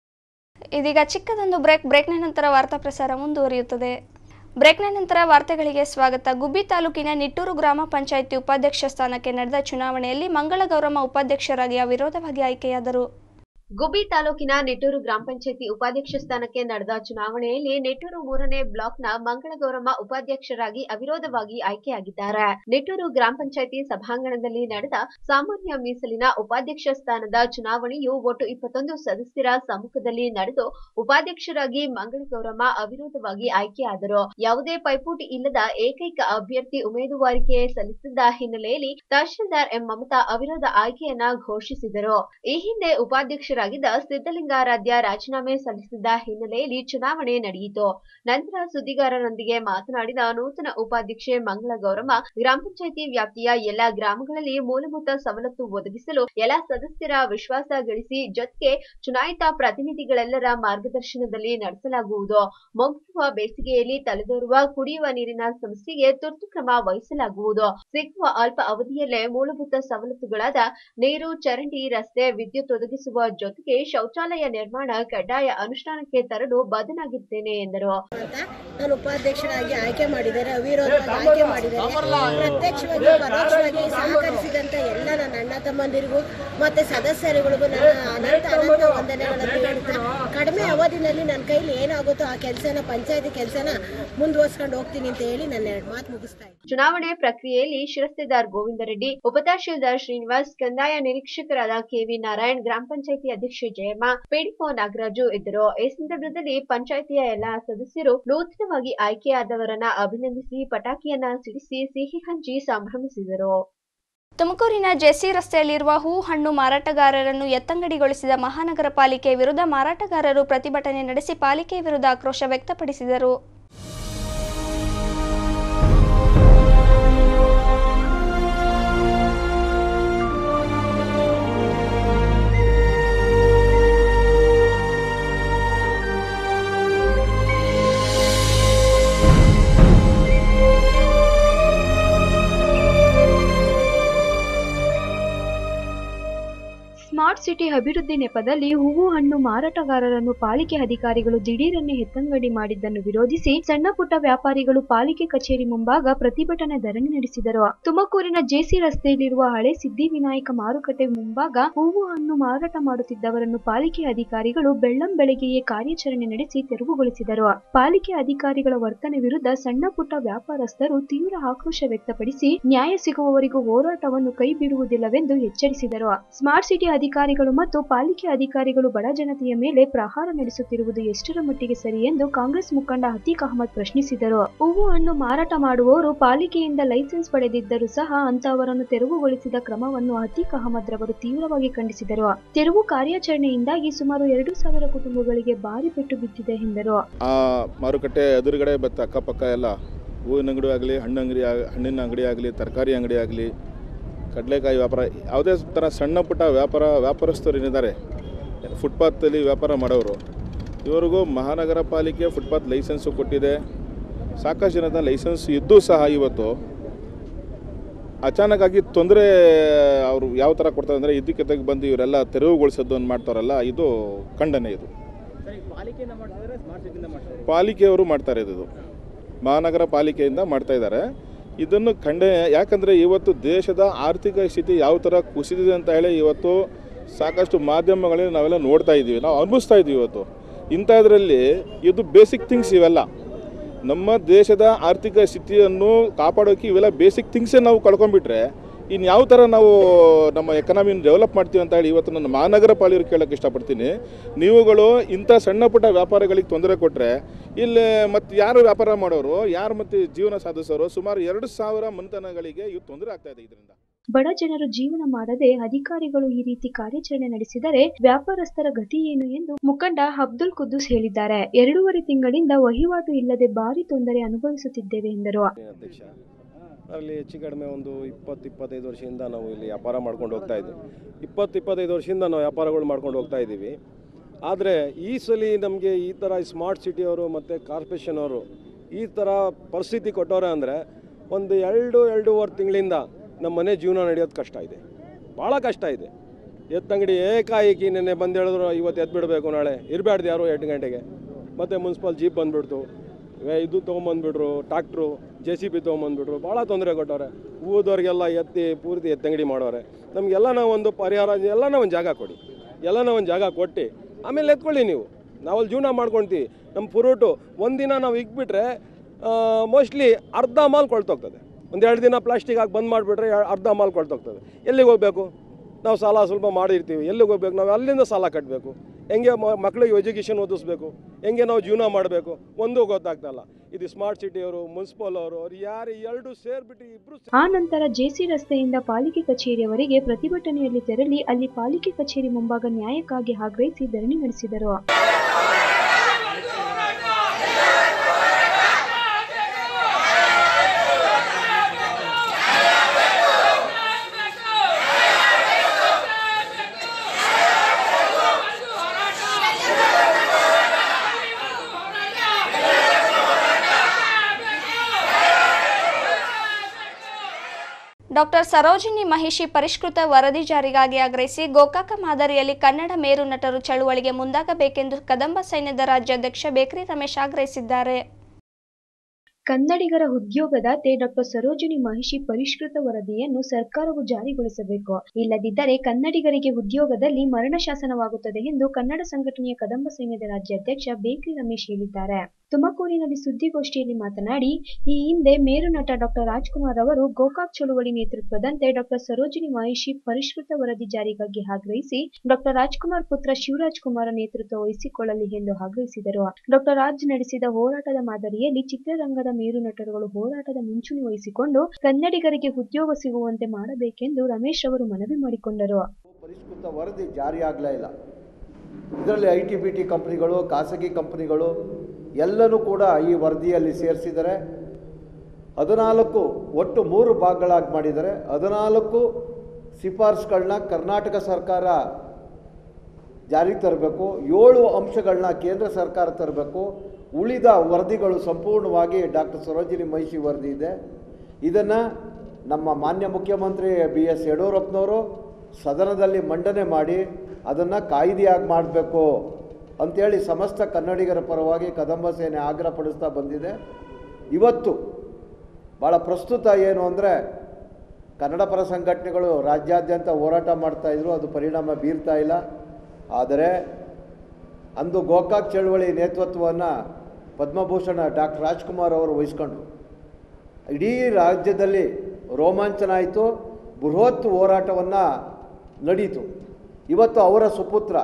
A: ಇದೀಗ ಚಿಕ್ಕದೊಂದು ಬ್ರೇಕ್ ಬ್ರೇಕ್ನ ನಂತರ ವಾರ್ತಾ ಪ್ರಸಾರ ಮುಂದುವರಿಯುತ್ತದೆ ಬ್ರೇಕ್ನ ನಂತರ ವಾರ್ತೆಗಳಿಗೆ ಸ್ವಾಗತ ಗುಬ್ಬಿ ತಾಲೂಕಿನ ನಿಟ್ಟೂರು ಗ್ರಾಮ ಪಂಚಾಯಿತಿ ಉಪಾಧ್ಯಕ್ಷ ಸ್ಥಾನಕ್ಕೆ ನಡೆದ ಚುನಾವಣೆಯಲ್ಲಿ ಮಂಗಳ ಗೌರಮ್ಮ ಉಪಾಧ್ಯಕ್ಷರಾಗಿ ಅವಿರೋಧವಾಗಿ ಆಯ್ಕೆಯಾದರು
D: ಗುಬ್ಬಿ ತಾಲೂಕಿನ ನೆಟ್ಟೂರು ಗ್ರಾಮ ಪಂಚಾಯತಿ ಉಪಾಧ್ಯಕ್ಷ ಸ್ಥಾನಕ್ಕೆ ನಡೆದ ಚುನಾವಣೆಯಲ್ಲಿ ನೆಟ್ಟೂರು ಮೂರನೇ ಬ್ಲಾಕ್ನ ಮಂಗಳಗೌರಮ್ಮ ಉಪಾಧ್ಯಕ್ಷರಾಗಿ ಅವಿರೋಧವಾಗಿ ಆಯ್ಕೆಯಾಗಿದ್ದಾರೆ ನೆಟ್ಟೂರು ಗ್ರಾಮ ಪಂಚಾಯತಿ ಸಭಾಂಗಣದಲ್ಲಿ ನಡೆದ ಸಾಮಾನ್ಯ ಮೀಸಲಿನ ಉಪಾಧ್ಯಕ್ಷ ಸ್ಥಾನದ ಚುನಾವಣೆಯು ಒಟ್ಟು ಇಪ್ಪತ್ತೊಂದು ಸದಸ್ಯರ ಸಮ್ಮುಖದಲ್ಲಿ ನಡೆದು ಉಪಾಧ್ಯಕ್ಷರಾಗಿ ಮಂಗಳಗೌರಮ್ಮ ಅವಿರೋಧವಾಗಿ ಆಯ್ಕೆಯಾದರು ಯಾವುದೇ ಪೈಪೋಟಿ ಇಲ್ಲದ ಏಕೈಕ ಅಭ್ಯರ್ಥಿ ಉಮೇದುವಾರಿಕೆ ಸಲ್ಲಿಸಿದ್ದ ಹಿನ್ನೆಲೆಯಲ್ಲಿ ತಹಶೀಲ್ದಾರ್ ಎಂ ಮಮತಾ ಅವಿರೋಧ ಆಯ್ಕೆಯನ್ನ ಘೋಷಿಸಿದರು ಈ ಹಿಂದೆ ಉಪಾಧ್ಯಕ್ಷರಾಗಿದ್ದ ಸಿದ್ದಲಿಂಗಾರಾಧ್ಯ ರಾಜೀನಾಮೆ ಸಲ್ಲಿಸಿದ್ದ ಹಿನ್ನೆಲೆಯಲ್ಲಿ ಚುನಾವಣೆ ನಡೆಯಿತು ನಂತರ ಸುದ್ದಿಗಾರರೊಂದಿಗೆ ಮಾತನಾಡಿದ ನೂತನ ಉಪಾಧ್ಯಕ್ಷೆ ಮಂಗಳ ಗೌರಮ್ಮ ಗ್ರಾಮ ಪಂಚಾಯಿತಿ ವ್ಯಾಪ್ತಿಯ ಎಲ್ಲಾ ಗ್ರಾಮಗಳಲ್ಲಿ ಮೂಲಭೂತ ಸವಲತ್ತು ಒದಗಿಸಲು ಎಲ್ಲಾ ಸದಸ್ಯರ ವಿಶ್ವಾಸ ಗಳಿಸಿ ಜೊತೆಗೆ ಚುನಾಯಿತ ಪ್ರತಿನಿಧಿಗಳೆಲ್ಲರ ಮಾರ್ಗದರ್ಶನದಲ್ಲಿ ನಡೆಸಲಾಗುವುದು ಮುಂಬರುವ ಬೇಸಿಗೆಯಲ್ಲಿ ತಲೆದೋರುವ ಕುಡಿಯುವ ನೀರಿನ ಸಮಸ್ಯೆಗೆ ತುರ್ತು ಕ್ರಮ ವಹಿಸಲಾಗುವುದು ಸಿಗುವ ಅಲ್ಪ ಅವಧಿಯಲ್ಲೇ ಮೂಲಭೂತ ಸವಲತ್ತುಗಳಾದ ನೀರು ಚರಂಡಿ ರಸ್ತೆ ವಿದ್ಯುತ್ ಒದಗಿಸುವ ಜೊತೆಗೆ ಶೌಚಾಲಯ ನಿರ್ಮಾಣ ಕಡ್ಡಾಯ ಅನುಷ್ಠಾನಕ್ಕೆ ತರಲು ಬದ್ಧನಾಗಿದ್ದೇನೆ ಎಂದರು
I: ಅಂತ ನಾನು ಉಪಾಧ್ಯಕ್ಷರಾಗಿ ಆಯ್ಕೆ ಮಾಡಿದ್ದಾರೆ ಅವಿರೋಧವಾಗಿ ಆಯ್ಕೆ ಮಾಡಿದ್ದಾರೆ ಪ್ರತ್ಯಕ್ಷವಾಗಿ ಪರೋಕ್ಷವಾಗಿ ಸಹಕರಿಸಿದಂತ ಎಲ್ಲ ನನ್ನ ಅಣ್ಣ ತಮ್ಮಂದಿರಿಗೂ ಮತ್ತೆ ಸದಸ್ಯರುಗಳಿಗೂ ನನ್ನ ಅನಂತ ಅನಂತ ವಂದನೆಗಳನ್ನು ಹೇಳ್ತಾ ಕಡಿಮೆ ಅವಧಿನಲ್ಲಿ ನನ್ನ ಕೈಲಿ ಏನಾಗುತ್ತೋ ಆ ಕೆಲಸನ ಪಂಚಾಯತಿ ಕೆಲಸನ ಮುಂದುವರ್ಸ್ಕೊಂಡು ಹೋಗ್ತೀನಿ ಅಂತ ಹೇಳಿ ನನ್ನ ಎರಡು ಮಾತು ಮುಗಿಸ್ತಾ ಇದ್ದೀನಿ
D: ಚುನಾವಣೆ ಪ್ರಕ್ರಿಯೆಯಲ್ಲಿ ಶಿರಸ್ತೆದಾರ್ ಗೋವಿಂದ ರೆಡ್ಡಿ ಉಪತಹಶೀಲ್ದಾರ್ ಶ್ರೀನಿವಾಸ್ ಕಂದಾಯ ನಿರೀಕ್ಷಕರಾದ ಕೆವಿ ನಾರಾಯಣ್ ಗ್ರಾಮ ಪಂಚಾಯತಿ ಅಧ್ಯಕ್ಷೆ ಜಯಮ್ಮ ಪಿಡಿಒ ನಾಗರಾಜು ಇದ್ದರು ಈ ಸಂದರ್ಭದಲ್ಲಿ ಪಂಚಾಯಿತಿಯ ಎಲ್ಲಾ ಸದಸ್ಯರು ನೂತನವಾಗಿ ಆಯ್ಕೆಯಾದವರನ್ನ ಅಭಿನಂದಿಸಿ ಪಟಾಕಿಯನ್ನ ಸಿಡಿಸಿ ಸಿಹಿ ಹಂಚಿ ಸಂಭ್ರಮಿಸಿದರು
A: ತುಮಕೂರಿನ ಜೆಸಿ ರಸ್ತೆಯಲ್ಲಿರುವ ಹೂ ಹಣ್ಣು ಮಾರಾಟಗಾರರನ್ನು ಎತ್ತಂಗಡಿಗೊಳಿಸಿದ ಮಹಾನಗರ ಪಾಲಿಕೆ ವಿರುದ್ಧ ಮಾರಾಟಗಾರರು ಪ್ರತಿಭಟನೆ ನಡೆಸಿ ಪಾಲಿಕೆ ವಿರುದ್ಧ ಆಕ್ರೋಶ ವ್ಯಕ್ತಪಡಿಸಿದರು
J: ಸ್ಮಾರ್ಟ್ ಸಿಟಿ ಸಿಟಿ ಅಭಿವೃದ್ಧಿ ನೆಪದಲ್ಲಿ ಹೂವು ಹಣ್ಣು ಮಾರಾಟಗಾರರನ್ನು ಪಾಲಿಕೆ ಅಧಿಕಾರಿಗಳು ದಿಢೀರನ್ನೇ ಎತ್ತಂಗಡಿ ಮಾಡಿದ್ದನ್ನು ವಿರೋಧಿಸಿ ಸಣ್ಣ ಪುಟ್ಟ ವ್ಯಾಪಾರಿಗಳು ಪಾಲಿಕೆ ಕಚೇರಿ ಮುಂಭಾಗ ಪ್ರತಿಭಟನೆ ಧರಣಿ ನಡೆಸಿದರು ತುಮಕೂರಿನ ಜೆಸಿ ರಸ್ತೆಯಲ್ಲಿರುವ ಹಳೆ ಸಿದ್ಧಿವಿನಾಯಕ ಮಾರುಕಟ್ಟೆ ಮುಂಭಾಗ ಹೂವು ಹಣ್ಣು ಮಾರಾಟ ಮಾಡುತ್ತಿದ್ದವರನ್ನು ಪಾಲಿಕೆ ಅಧಿಕಾರಿಗಳು ಬೆಳ್ಳಂ ಬೆಳಗ್ಗೆಯೇ ಕಾರ್ಯಾಚರಣೆ ನಡೆಸಿ ತೆರವುಗೊಳಿಸಿದರು ಪಾಲಿಕೆ ಅಧಿಕಾರಿಗಳ ವರ್ತನೆ ವಿರುದ್ಧ ಸಣ್ಣ ಪುಟ್ಟ ವ್ಯಾಪಾರಸ್ಥರು ತೀವ್ರ ಆಕ್ರೋಶ ವ್ಯಕ್ತಪಡಿಸಿ ನ್ಯಾಯ ಸಿಗುವವರೆಗೂ ಹೋರಾಟವನ್ನು ಕೈ ಬಿಡುವುದಿಲ್ಲವೆಂದು ಎಚ್ಚರಿಸಿದರು ಸ್ಮಾರ್ಟ್ ಸಿಟಿ ಅಧಿಕಾರಿಗಳು ಮತ್ತು ಪಾಲಿಕೆ ಅಧಿಕಾರಿಗಳು ಬಡ ಜನತೆಯ ಮೇಲೆ ಪ್ರಹಾರ ನಡೆಸುತ್ತಿರುವುದು ಎಷ್ಟರ ಮಟ್ಟಿಗೆ ಸರಿ ಎಂದು ಕಾಂಗ್ರೆಸ್ ಮುಖಂಡ ಅತೀಕ್ ಅಹಮದ್ ಪ್ರಶ್ನಿಸಿದರು ಹೂವು ಹಣ್ಣು ಮಾರಾಟ ಮಾಡುವವರು ಪಾಲಿಕೆಯಿಂದ ಲೈಸೆನ್ಸ್ ಪಡೆದಿದ್ದರೂ ಸಹ ಅಂತಹವರನ್ನು ತೆರವುಗೊಳಿಸಿದ ಕ್ರಮವನ್ನು ಅತೀಕ್ ಅಹಮದ್ ರವರು ತೀವ್ರವಾಗಿ ಖಂಡಿಸಿದರು ತೆರವು ಕಾರ್ಯಾಚರಣೆಯಿಂದಾಗಿ ಸುಮಾರು ಎರಡು ಸಾವಿರ ಕುಟುಂಬಗಳಿಗೆ ಭಾರಿ ಪೆಟ್ಟು ಬಿದ್ದಿದೆ ಎಂದರು
K: ಆ ಮಾರುಕಟ್ಟೆ ಎದುರುಗಡೆ ಮತ್ತು ಅಕ್ಕಪಕ್ಕ ಎಲ್ಲ ಹೂವಿನ ಅಂಗಡಿ ಆಗಲಿ ಹಣ್ಣು ಅಂಗಡಿ ಆಗ- ಹಣ್ಣಿನ ಅಂಗಡಿ ಆಗಲಿ ತರಕಾರಿ ಅಂಗಡಿ ಆಗಲಿ ಕಡಲೆಕಾಯಿ ವ್ಯಾಪಾರ ಯಾವುದೇ ಥರ ಸಣ್ಣ ಪುಟ್ಟ ವ್ಯಾಪಾರ ವ್ಯಾಪಾರಸ್ಥರು ಏನಿದ್ದಾರೆ ಫುಟ್ಪಾತಲ್ಲಿ ವ್ಯಾಪಾರ ಮಾಡೋರು ಇವರಿಗೂ ಮಹಾನಗರ ಪಾಲಿಕೆ ಫುಟ್ಪಾತ್ ಲೈಸೆನ್ಸು ಕೊಟ್ಟಿದೆ ಸಾಕಷ್ಟು ಜನದ ಲೈಸೆನ್ಸ್ ಇದ್ದೂ ಸಹ ಇವತ್ತು ಅಚಾನಕ್ ಆಗಿ ತೊಂದರೆ ಅವರು ಯಾವ ಥರ ಕೊಡ್ತಾರೆ ಅಂದರೆ ಇದ್ದಕ್ಕಿದ್ದಾಗ ಬಂದು ಇವರೆಲ್ಲ ತೆರವುಗೊಳಿಸೋದನ್ನು ಮಾಡ್ತಾರಲ್ಲ ಇದು ಖಂಡನೆ ಇದು ಪಾಲಿಕೆಯವರು ಮಾಡ್ತಾರೆ ಇದು ಮಹಾನಗರ ಪಾಲಿಕೆಯಿಂದ ಮಾಡ್ತಾ ಇದ್ದಾರೆ ಇದನ್ನು ಖಂಡನೆ ಯಾಕಂದರೆ ಇವತ್ತು ದೇಶದ ಆರ್ಥಿಕ ಸ್ಥಿತಿ ಯಾವ ಥರ ಕುಸಿದಿದೆ ಅಂತ ಹೇಳಿ ಇವತ್ತು ಸಾಕಷ್ಟು ಮಾಧ್ಯಮಗಳಲ್ಲಿ ನಾವೆಲ್ಲ ನೋಡ್ತಾ ಇದ್ದೀವಿ ನಾವು ಅನುಭವಿಸ್ತಾ ಇದ್ದೀವಿ ಇವತ್ತು ಇಂಥದ್ರಲ್ಲಿ ಇದು ಬೇಸಿಕ್ ಥಿಂಗ್ಸ್ ಇವೆಲ್ಲ ನಮ್ಮ ದೇಶದ ಆರ್ಥಿಕ ಸ್ಥಿತಿಯನ್ನು ಕಾಪಾಡೋಕೆ ಇವೆಲ್ಲ ಬೇಸಿಕ್ ಥಿಂಗ್ಸೇ ನಾವು ಕಳ್ಕೊಂಡ್ಬಿಟ್ರೆ ಇನ್ನು ಯಾವ ಥರ ನಾವು ನಮ್ಮ ಎಕನಾಮಿನ ಡೆವಲಪ್ ಮಾಡ್ತೀವಿ ಅಂತ ಹೇಳಿ ಇವತ್ತು ನನ್ನ ಮಹಾನಗರ ಪಾಲಿಕೆ ಕೇಳೋಕ್ಕೆ ಇಷ್ಟಪಡ್ತೀನಿ ನೀವುಗಳು ಇಂಥ ಸಣ್ಣ ಪುಟ್ಟ ವ್ಯಾಪಾರಗಳಿಗೆ ತೊಂದರೆ ಕೊಟ್ಟರೆ ಇಲ್ಲಿ ಮತ್ತು ಯಾರು ವ್ಯಾಪಾರ ಮಾಡೋರು ಯಾರು ಮತ್ತು ಜೀವನ ಸಾಧಿಸೋರು ಸುಮಾರು ಎರಡು ಸಾವಿರ ಮನೆತನಗಳಿಗೆ ಇವು ತೊಂದರೆ ಆಗ್ತಾ ಇದೆ ಇದರಿಂದ
J: ಬಡ ಜನರು ಜೀವನ ಮಾಡದೆ ಅಧಿಕಾರಿಗಳು ಈ ರೀತಿ ಕಾರ್ಯಾಚರಣೆ ನಡೆಸಿದರೆ ವ್ಯಾಪಾರಸ್ಥರ ಗತಿ ಏನು ಎಂದು ಮುಖಂಡ ಅಬ್ದುಲ್ ಕುದ್ದೂಸ್ ಹೇಳಿದ್ದಾರೆ ಎರಡೂವರೆ ತಿಂಗಳಿಂದ ವಹಿವಾಟು ಇಲ್ಲದೆ ಭಾರಿ ತೊಂದರೆ ಅನುಭವಿಸುತ್ತಿದ್ದೇವೆ ಎಂದರು
L: ಅಧ್ಯಕ್ಷ ಅಲ್ಲಿ ಹೆಚ್ಚು ಕಡಿಮೆ ಒಂದು ಇಪ್ಪತ್ತು ಇಪ್ಪತ್ತೈದು ವರ್ಷದಿಂದ ನಾವು ಇಲ್ಲಿ ವ್ಯಾಪಾರ ಮಾಡ್ಕೊಂಡು ಹೋಗ್ತಾ ಇದ್ದೀವಿ ಇಪ್ಪತ್ತು ಇಪ್ಪತ್ತೈದು ವರ್ಷದಿಂದ ನಾವು ವ್ಯಾಪಾರಗಳು ಮಾಡ್ಕೊಂಡು ಹೋಗ್ತಾ ಇದ್ದೀವಿ ಆದರೆ ಈ ಸಲ ನಮಗೆ ಈ ಥರ ಸ್ಮಾರ್ಟ್ ಸಿಟಿಯವರು ಮತ್ತು ಕಾರ್ಪೊರೇಷನ್ ಅವರು ಈ ಥರ ಪರಿಸ್ಥಿತಿ ಕೊಟ್ಟವ್ರೆ ಅಂದರೆ ಒಂದು ಎರಡು ಎರಡೂವರೆ ತಿಂಗಳಿಂದ ನಮ್ಮ ಮನೆ ಜೀವನ ನಡೆಯೋದು ಕಷ್ಟ ಇದೆ ಭಾಳ ಕಷ್ಟ ಇದೆ ಎತ್ತಂಗಡಿ ಏಕಾಏಕಿ ನೆನ್ನೆ ಬಂದು ಹೇಳಿದ್ರು ಇವತ್ತು ಎದ್ದು ಬಿಡಬೇಕು ನಾಳೆ ಇರಬಾರ್ದು ಯಾರು ಎಂಟು ಗಂಟೆಗೆ ಮತ್ತು ಮುನ್ಸಿಪಲ್ ಜೀಪ್ ಬಂದುಬಿಡ್ತು ಇದು ತೊಗೊಂಬಂದ್ಬಿಟ್ರು ಟ್ಯಾಕ್ಟ್ರು ಜೆ ಸಿ ಬಿ ತೊಗೊಂಬಂದ್ಬಿಟ್ರು ಭಾಳ ತೊಂದರೆ ಕೊಟ್ಟವ್ರೆ ಊದವ್ರಿಗೆಲ್ಲ ಎತ್ತಿ ಪೂರ್ತಿ ಎತ್ತಂಗಡಿ ಮಾಡೋರೆ ನಮಗೆಲ್ಲ ಒಂದು ಪರಿಹಾರ ಎಲ್ಲನ ಒಂದು ಜಾಗ ಕೊಡಿ ಎಲ್ಲನ ಒಂದು ಜಾಗ ಕೊಟ್ಟು ಆಮೇಲೆ ಎತ್ಕೊಳ್ಳಿ ನೀವು ನಾವಲ್ಲಿ ಜೀವನ ಮಾಡ್ಕೊಳ್ತೀವಿ ನಮ್ಮ ಫ್ರೂಟು ಒಂದಿನ ನಾವು ಇಕ್ಬಿಟ್ರೆ ಮೋಸ್ಟ್ಲಿ ಅರ್ಧ ಮಾಲ್ ಕೊಳ್ತೋಗ್ತದೆ ಒಂದು ಎರಡು ದಿನ ಪ್ಲಾಸ್ಟಿಕ್ ಹಾಕಿ ಬಂದ್ ಮಾಡಿಬಿಟ್ರೆ ಅರ್ಧ ಮಾಲ್ ಕೊಳ್ತೋಗ್ತದೆ ಎಲ್ಲಿಗೆ ಹೋಗಬೇಕು ನಾವು ಸಾಲ ಸ್ವಲ್ಪ ಮಾಡಿರ್ತೀವಿ ಎಲ್ಲಿಗೆ ಹೋಗ್ಬೇಕು ನಾವು ಅಲ್ಲಿಂದ ಸಾಲ ಕಟ್ಟಬೇಕು ಹೆಂಗೆ ಮ- ಮಕ್ಕಳಿಗೆ ಎಜುಕೇಷನ್ ಓದಿಸ್ಬೇಕು ಹೆಂಗೆ ನಾವು ಜೀವನ ಮಾಡಬೇಕು ಒಂದೂ ಗೊತ್ತಾಗ್ತಲ್ಲ ಇದು ಸ್ಮಾರ್ಟ್ ಸಿಟಿಯವರು ಮುನ್ಸಿಪಲ್ ಅವರು ಅವ್ರು ಯಾರು ಎರಡು ಸೇರಿಬಿಟ್ಟು ಇಬ್ಬರು
J: ಆ ನಂತರ ಜೆಸಿ ರಸ್ತೆಯಿಂದ ಪಾಲಿಕೆ ಕಚೇರಿಯವರೆಗೆ ಪ್ರತಿಭಟನೆಯಲ್ಲಿ ತೆರಳಿ ಅಲ್ಲಿ ಪಾಲಿಕೆ ಕಚೇರಿ ಮುಂಭಾಗ ನ್ಯಾಯಕ್ಕಾಗಿ ಆಗ್ರಹಿಸಿ ಧರಣಿ ನಡೆಸಿದರು
A: ಡಾಕ್ಟರ್ ಸರೋಜಿನಿ ಮಹಿಷಿ ಪರಿಷ್ಕೃತ ವರದಿ ಜಾರಿಗಾಗಿ ಆಗ್ರಹಿಸಿ ಗೋಕಾಕ ಮಾದರಿಯಲ್ಲಿ ಕನ್ನಡ ಮೇರು ನಟರು ಚಳುವಳಿಗೆ ಮುಂದಾಗಬೇಕೆಂದು ಕದಂಬ ಸೈನ್ಯದ ರಾಜ್ಯಾಧ್ಯಕ್ಷ ಬೇಕರಿ ರಮೇಶ್ ಆಗ್ರಹಿಸಿದ್ದಾರೆ
J: ಕನ್ನಡಿಗರ ಉದ್ಯೋಗದಾತೆ ಡಾಕ್ಟರ್ ಸರೋಜಿನಿ ಮಹಿಷಿ ಪರಿಷ್ಕೃತ ವರದಿಯನ್ನು ಸರ್ಕಾರವು ಜಾರಿಗೊಳಿಸಬೇಕು ಇಲ್ಲದಿದ್ದರೆ ಕನ್ನಡಿಗರಿಗೆ ಉದ್ಯೋಗದಲ್ಲಿ ಮರಣ ಶಾಸನವಾಗುತ್ತದೆ ಎಂದು ಕನ್ನಡ ಸಂಘಟನೆಯ ಕದಂಬ ಸೈನ್ಯದ ರಾಜ್ಯಾಧ್ಯಕ್ಷ ಬೇಕರಿ ರಮೇಶ್ ಹೇಳಿದ್ದಾರೆ ತುಮಕೂರಿನಲ್ಲಿ ಸುದ್ದಿಗೋಷ್ಠಿಯಲ್ಲಿ ಮಾತನಾಡಿ ಈ ಹಿಂದೆ ಮೇರು ನಟ ಡಾಕ್ಟರ್ ರಾಜ್ಕುಮಾರ್ ಅವರು ಗೋಕಾಕ್ ಚಳುವಳಿ ನೇತೃತ್ವದಂತೆ ಡಾಕ್ಟರ್ ಸರೋಜಿನಿ ಮಹಿಷಿ ಪರಿಷ್ಕೃತ ವರದಿ ಜಾರಿಗಾಗಿ ಆಗ್ರಹಿಸಿ ಡಾಕ್ಟರ್ ರಾಜ್ಕುಮಾರ್ ಪುತ್ರ ಶಿವರಾಜ್ ಕುಮಾರ ನೇತೃತ್ವ ವಹಿಸಿಕೊಳ್ಳಲಿ ಎಂದು ಆಗ್ರಹಿಸಿದರು ಡಾಕ್ಟರ್ ರಾಜ್ ನಡೆಸಿದ ಹೋರಾಟದ ಮಾದರಿಯಲ್ಲಿ ಚಿತ್ರರಂಗದ ಮೇರು ನಟರುಗಳು ಹೋರಾಟದ ಮುಂಚೂಣಿ ವಹಿಸಿಕೊಂಡು ಕನ್ನಡಿಗರಿಗೆ ಉದ್ಯೋಗ ಸಿಗುವಂತೆ ಮಾಡಬೇಕೆಂದು ರಮೇಶ್ ಅವರು ಮನವಿ ಮಾಡಿಕೊಂಡರು
M: ಪರಿಷ್ಕೃತ ವರದಿ ಜಾರಿಯಾಗಲೇ ಇಲ್ಲ ಇದರಲ್ಲಿ ಐ ಟಿ ಬಿ ಟಿ ಕಂಪ್ನಿಗಳು ಖಾಸಗಿ ಕಂಪ್ನಿಗಳು ಎಲ್ಲನೂ ಕೂಡ ಈ ವರದಿಯಲ್ಲಿ ಸೇರಿಸಿದ್ದಾರೆ ಹದಿನಾಲ್ಕು ಒಟ್ಟು ಮೂರು ಭಾಗಗಳಾಗಿ ಮಾಡಿದ್ದಾರೆ ಹದಿನಾಲ್ಕು ಶಿಫಾರಸುಗಳನ್ನ ಕರ್ನಾಟಕ ಸರ್ಕಾರ ಜಾರಿಗೆ ತರಬೇಕು ಏಳು ಅಂಶಗಳನ್ನ ಕೇಂದ್ರ ಸರ್ಕಾರ ತರಬೇಕು ಉಳಿದ ವರದಿಗಳು ಸಂಪೂರ್ಣವಾಗಿ ಡಾಕ್ಟರ್ ಸರೋಜಿನಿ ಮಹಿಷಿ ವರದಿ ಇದೆ ಇದನ್ನು ನಮ್ಮ ಮಾನ್ಯ ಮುಖ್ಯಮಂತ್ರಿ ಬಿ ಎಸ್ ಯಡಿಯೂರಪ್ಪನವರು ಸದನದಲ್ಲಿ ಮಂಡನೆ ಮಾಡಿ ಅದನ್ನು ಕಾಯ್ದೆಯಾಗಿ ಮಾಡಬೇಕು ಅಂಥೇಳಿ ಸಮಸ್ತ ಕನ್ನಡಿಗರ ಪರವಾಗಿ ಕದಂಬ ಸೇನೆ ಆಗ್ರಹಪಡಿಸ್ತಾ ಬಂದಿದೆ ಇವತ್ತು ಭಾಳ ಪ್ರಸ್ತುತ ಏನು ಅಂದರೆ ಕನ್ನಡ ಪರ ಸಂಘಟನೆಗಳು ರಾಜ್ಯಾದ್ಯಂತ ಹೋರಾಟ ಮಾಡ್ತಾಯಿದ್ರು ಅದು ಪರಿಣಾಮ ಬೀರ್ತಾ ಇಲ್ಲ ಆದರೆ ಅಂದು ಗೋಕಾಕ್ ಚಳವಳಿ ನೇತೃತ್ವವನ್ನು ಪದ್ಮಭೂಷಣ ಡಾಕ್ಟರ್ ರಾಜ್ಕುಮಾರ್ ಅವರು ವಹಿಸ್ಕೊಂಡ್ರು ಇಡೀ ರಾಜ್ಯದಲ್ಲಿ ರೋಮಾಂಚನ ಆಯಿತು ಬೃಹತ್ ಹೋರಾಟವನ್ನು ನಡೀತು ಇವತ್ತು ಅವರ ಸುಪುತ್ರ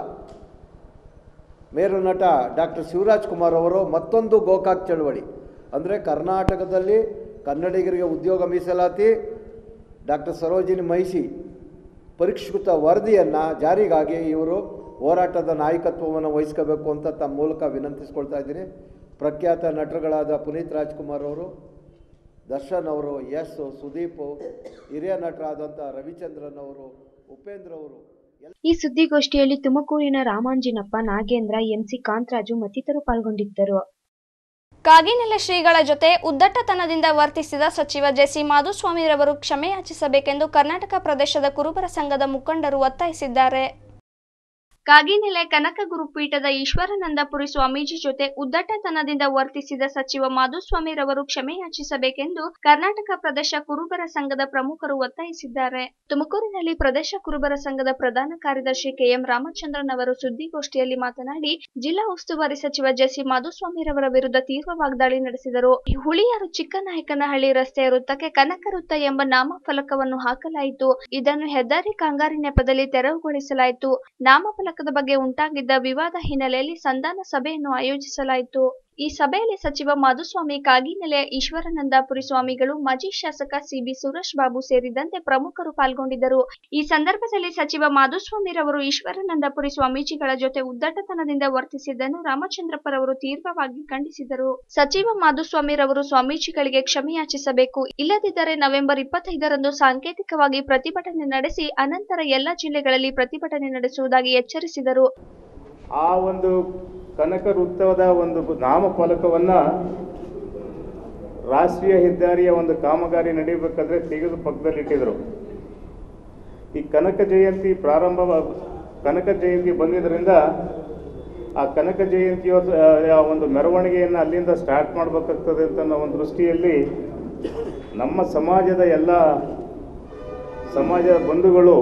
M: ಮೇರು ನಟ ಡಾಕ್ಟರ್ ಶಿವರಾಜ್ ಕುಮಾರ್ ಅವರು ಮತ್ತೊಂದು ಗೋಕಾಕ್ ಚಳವಳಿ ಅಂದರೆ ಕರ್ನಾಟಕದಲ್ಲಿ ಕನ್ನಡಿಗರಿಗೆ ಉದ್ಯೋಗ ಮೀಸಲಾತಿ ಡಾಕ್ಟರ್ ಸರೋಜಿನಿ ಮೈಸಿ ಪರಿಷ್ಕೃತ ವರದಿಯನ್ನು ಜಾರಿಗಾಗಿ ಇವರು ಹೋರಾಟದ ನಾಯಕತ್ವವನ್ನು ವಹಿಸ್ಕೋಬೇಕು ಅಂತ ತಮ್ಮ ಮೂಲಕ ವಿನಂತಿಸ್ಕೊಳ್ತಾ ಇದ್ದೀನಿ ಪ್ರಖ್ಯಾತ ನಟರುಗಳಾದ ಪುನೀತ್ ರಾಜ್ಕುಮಾರ್ ಅವರು ದರ್ಶನ್ ಅವರು ಯಶ್ ಸುದೀಪ್ ಹಿರಿಯ ನಟರಾದಂಥ ರವಿಚಂದ್ರನ್ ಅವರು ಉಪೇಂದ್ರ ಅವರು
J: ಈ ಸುದ್ದಿಗೋಷ್ಠಿಯಲ್ಲಿ ತುಮಕೂರಿನ ರಾಮಾಂಜಿನಪ್ಪ ನಾಗೇಂದ್ರ ಎಂಸಿ ಕಾಂತರಾಜು ಮತ್ತಿತರರು ಪಾಲ್ಗೊಂಡಿದ್ದರು
A: ಕಾಗಿನೆಲೆ ಶ್ರೀಗಳ ಜೊತೆ ಉದ್ದಟತನದಿಂದ ವರ್ತಿಸಿದ ಸಚಿವ ಜೆಸಿ ಮಾಧುಸ್ವಾಮಿರವರು ಕ್ಷಮೆಯಾಚಿಸಬೇಕೆಂದು ಕರ್ನಾಟಕ ಪ್ರದೇಶದ ಕುರುಬರ ಸಂಘದ ಮುಖಂಡರು ಒತ್ತಾಯಿಸಿದ್ದಾರೆ ಕಾಗಿನೆಲೆ ಕನಕ ಗುರುಪೀಠದ ಈಶ್ವರಾನಂದಪುರಿ ಸ್ವಾಮೀಜಿ ಜೊತೆ ಉದ್ದಟತನದಿಂದ ವರ್ತಿಸಿದ ಸಚಿವ ಮಾಧುಸ್ವಾಮಿರವರು ಕ್ಷಮೆಯಾಚಿಸಬೇಕೆಂದು ಕರ್ನಾಟಕ ಪ್ರದೇಶ ಕುರುಬರ ಸಂಘದ ಪ್ರಮುಖರು ಒತ್ತಾಯಿಸಿದ್ದಾರೆ ತುಮಕೂರಿನಲ್ಲಿ ಪ್ರದೇಶ ಕುರುಬರ ಸಂಘದ ಪ್ರಧಾನ ಕಾರ್ಯದರ್ಶಿ ಕೆಎಂ ರಾಮಚಂದ್ರನ್ ಅವರು ಸುದ್ದಿಗೋಷ್ಠಿಯಲ್ಲಿ ಮಾತನಾಡಿ ಜಿಲ್ಲಾ ಉಸ್ತುವಾರಿ ಸಚಿವ ಜೆಸಿ ಮಾಧುಸ್ವಾಮಿರವರ ವಿರುದ್ಧ ತೀವ್ರ ವಾಗ್ದಾಳಿ ನಡೆಸಿದರು ಹುಳಿಯಾರು ಚಿಕ್ಕನಾಯಕನಹಳ್ಳಿ ರಸ್ತೆಯ ವೃತ್ತಕ್ಕೆ ಕನಕ ವೃತ್ತ ಎಂಬ ನಾಮಫಲಕವನ್ನು ಹಾಕಲಾಯಿತು ಇದನ್ನು ಹೆದ್ದಾರಿ ಕಾಂಗಾರಿ ನೆಪದಲ್ಲಿ ತೆರವುಗೊಳಿಸಲಾಯಿತು ನಾಮಫಲಕದ ಬಗ್ಗೆ ಉಂಟಾಗಿದ್ದ ವಿವಾದ ಹಿನ್ನೆಲೆಯಲ್ಲಿ ಸಂಧಾನ ಸಭೆಯನ್ನು ಆಯೋಜಿಸಲಾಯಿತು ಈ ಸಭೆಯಲ್ಲಿ ಸಚಿವ ಮಾಧುಸ್ವಾಮಿ ಕಾಗಿನೆಲೆಯ ಈಶ್ವರಾನಂದಪುರಿ ಸ್ವಾಮಿಗಳು ಮಾಜಿ ಶಾಸಕ ಸಿಬಿ ಸುರೇಶ್ ಬಾಬು ಸೇರಿದಂತೆ ಪ್ರಮುಖರು ಪಾಲ್ಗೊಂಡಿದ್ದರು ಈ ಸಂದರ್ಭದಲ್ಲಿ ಸಚಿವ ಮಾಧುಸ್ವಾಮಿರವರು ಈಶ್ವರಾನಂದಪುರಿ ಸ್ವಾಮೀಜಿಗಳ ಜೊತೆ ಉದ್ದಟತನದಿಂದ ವರ್ತಿಸಿದ್ದನ್ನು ರಾಮಚಂದ್ರಪ್ಪರವರು ತೀವ್ರವಾಗಿ ಖಂಡಿಸಿದರು ಸಚಿವ ಮಾಧುಸ್ವಾಮಿರವರು ಸ್ವಾಮೀಜಿಗಳಿಗೆ ಕ್ಷಮೆಯಾಚಿಸಬೇಕು ಇಲ್ಲದಿದ್ದರೆ ನವೆಂಬರ್ ಇಪ್ಪತ್ತೈದರಂದು ಸಾಂಕೇತಿಕವಾಗಿ ಪ್ರತಿಭಟನೆ ನಡೆಸಿ ಅನಂತರ ಎಲ್ಲ ಜಿಲ್ಲೆಗಳಲ್ಲಿ ಪ್ರತಿಭಟನೆ ನಡೆಸುವುದಾಗಿ ಎಚ್ಚರಿಸಿದರು
N: ಆ ಒಂದು ಕನಕ ವೃತ್ತದ ಒಂದು ನಾಮಫಲಕವನ್ನು ರಾಷ್ಟ್ರೀಯ ಹೆದ್ದಾರಿಯ ಒಂದು ಕಾಮಗಾರಿ ನಡೀಬೇಕಾದ್ರೆ ತೆಗೆದು ಪಕ್ಕದಲ್ಲಿಟ್ಟಿದ್ರು ಈ ಕನಕ ಜಯಂತಿ ಪ್ರಾರಂಭ ಕನಕ ಜಯಂತಿ ಬಂದಿದ್ದರಿಂದ ಆ ಕನಕ ಜಯಂತಿಯ ಆ ಒಂದು ಮೆರವಣಿಗೆಯನ್ನು ಅಲ್ಲಿಂದ ಸ್ಟಾರ್ಟ್ ಮಾಡಬೇಕಾಗ್ತದೆ ಅಂತ ಅನ್ನೋ ಒಂದು ದೃಷ್ಟಿಯಲ್ಲಿ ನಮ್ಮ ಸಮಾಜದ ಎಲ್ಲ ಸಮಾಜದ ಬಂಧುಗಳು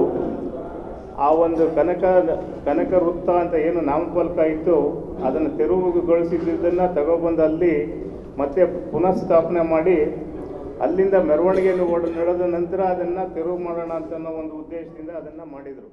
N: ಆ ಒಂದು ಕನಕ ಕನಕ ವೃತ್ತ ಅಂತ ಏನು ನಾಮಫಲಕ ಇತ್ತು ಅದನ್ನು ತೆರವುಗೊಳಿಸಿದ್ದನ್ನು ತಗೊಬಂದು ಅಲ್ಲಿ ಮತ್ತೆ ಪುನಃ ಸ್ಥಾಪನೆ ಮಾಡಿ ಅಲ್ಲಿಂದ ಮೆರವಣಿಗೆಯನ್ನು ಓಡ ನಡೆದ ನಂತರ ಅದನ್ನು ತೆರವು ಮಾಡೋಣ ಅಂತ ಅನ್ನೋ ಒಂದು ಉದ್ದೇಶದಿಂದ ಅದನ್ನು ಮಾಡಿದರು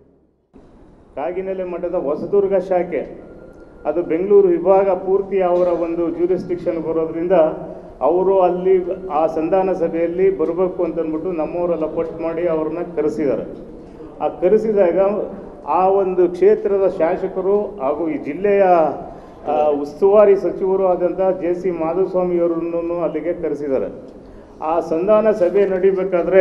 N: ಕಾಗಿನೆಲೆ ಮಠದ ಹೊಸದುರ್ಗ ಶಾಖೆ ಅದು ಬೆಂಗಳೂರು ವಿಭಾಗ ಪೂರ್ತಿ ಅವರ ಒಂದು ಜ್ಯೂರಿಸ್ಟಿಕ್ಷನ್ ಬರೋದ್ರಿಂದ ಅವರು ಅಲ್ಲಿ ಆ ಸಂಧಾನ ಸಭೆಯಲ್ಲಿ ಬರಬೇಕು ಅಂತಂದ್ಬಿಟ್ಟು ನಮ್ಮವರೆಲ್ಲ ಪಟ್ಟು ಮಾಡಿ ಅವ್ರನ್ನ ಕರೆಸಿದ್ದಾರೆ ಆ ಕರೆಸಿದಾಗ ಆ ಒಂದು ಕ್ಷೇತ್ರದ ಶಾಸಕರು ಹಾಗೂ ಈ ಜಿಲ್ಲೆಯ ಆ, ಉಸ್ತುವಾರಿ ಸಚಿವರು ಆದಂಥ ಜೆ ಸಿ ಮಾಧುಸ್ವಾಮಿಯವರನ್ನು ಅಲ್ಲಿಗೆ ಕರೆಸಿದ್ದಾರೆ ಆ ಸಂಧಾನ ಸಭೆ ನಡಿಬೇಕಾದ್ರೆ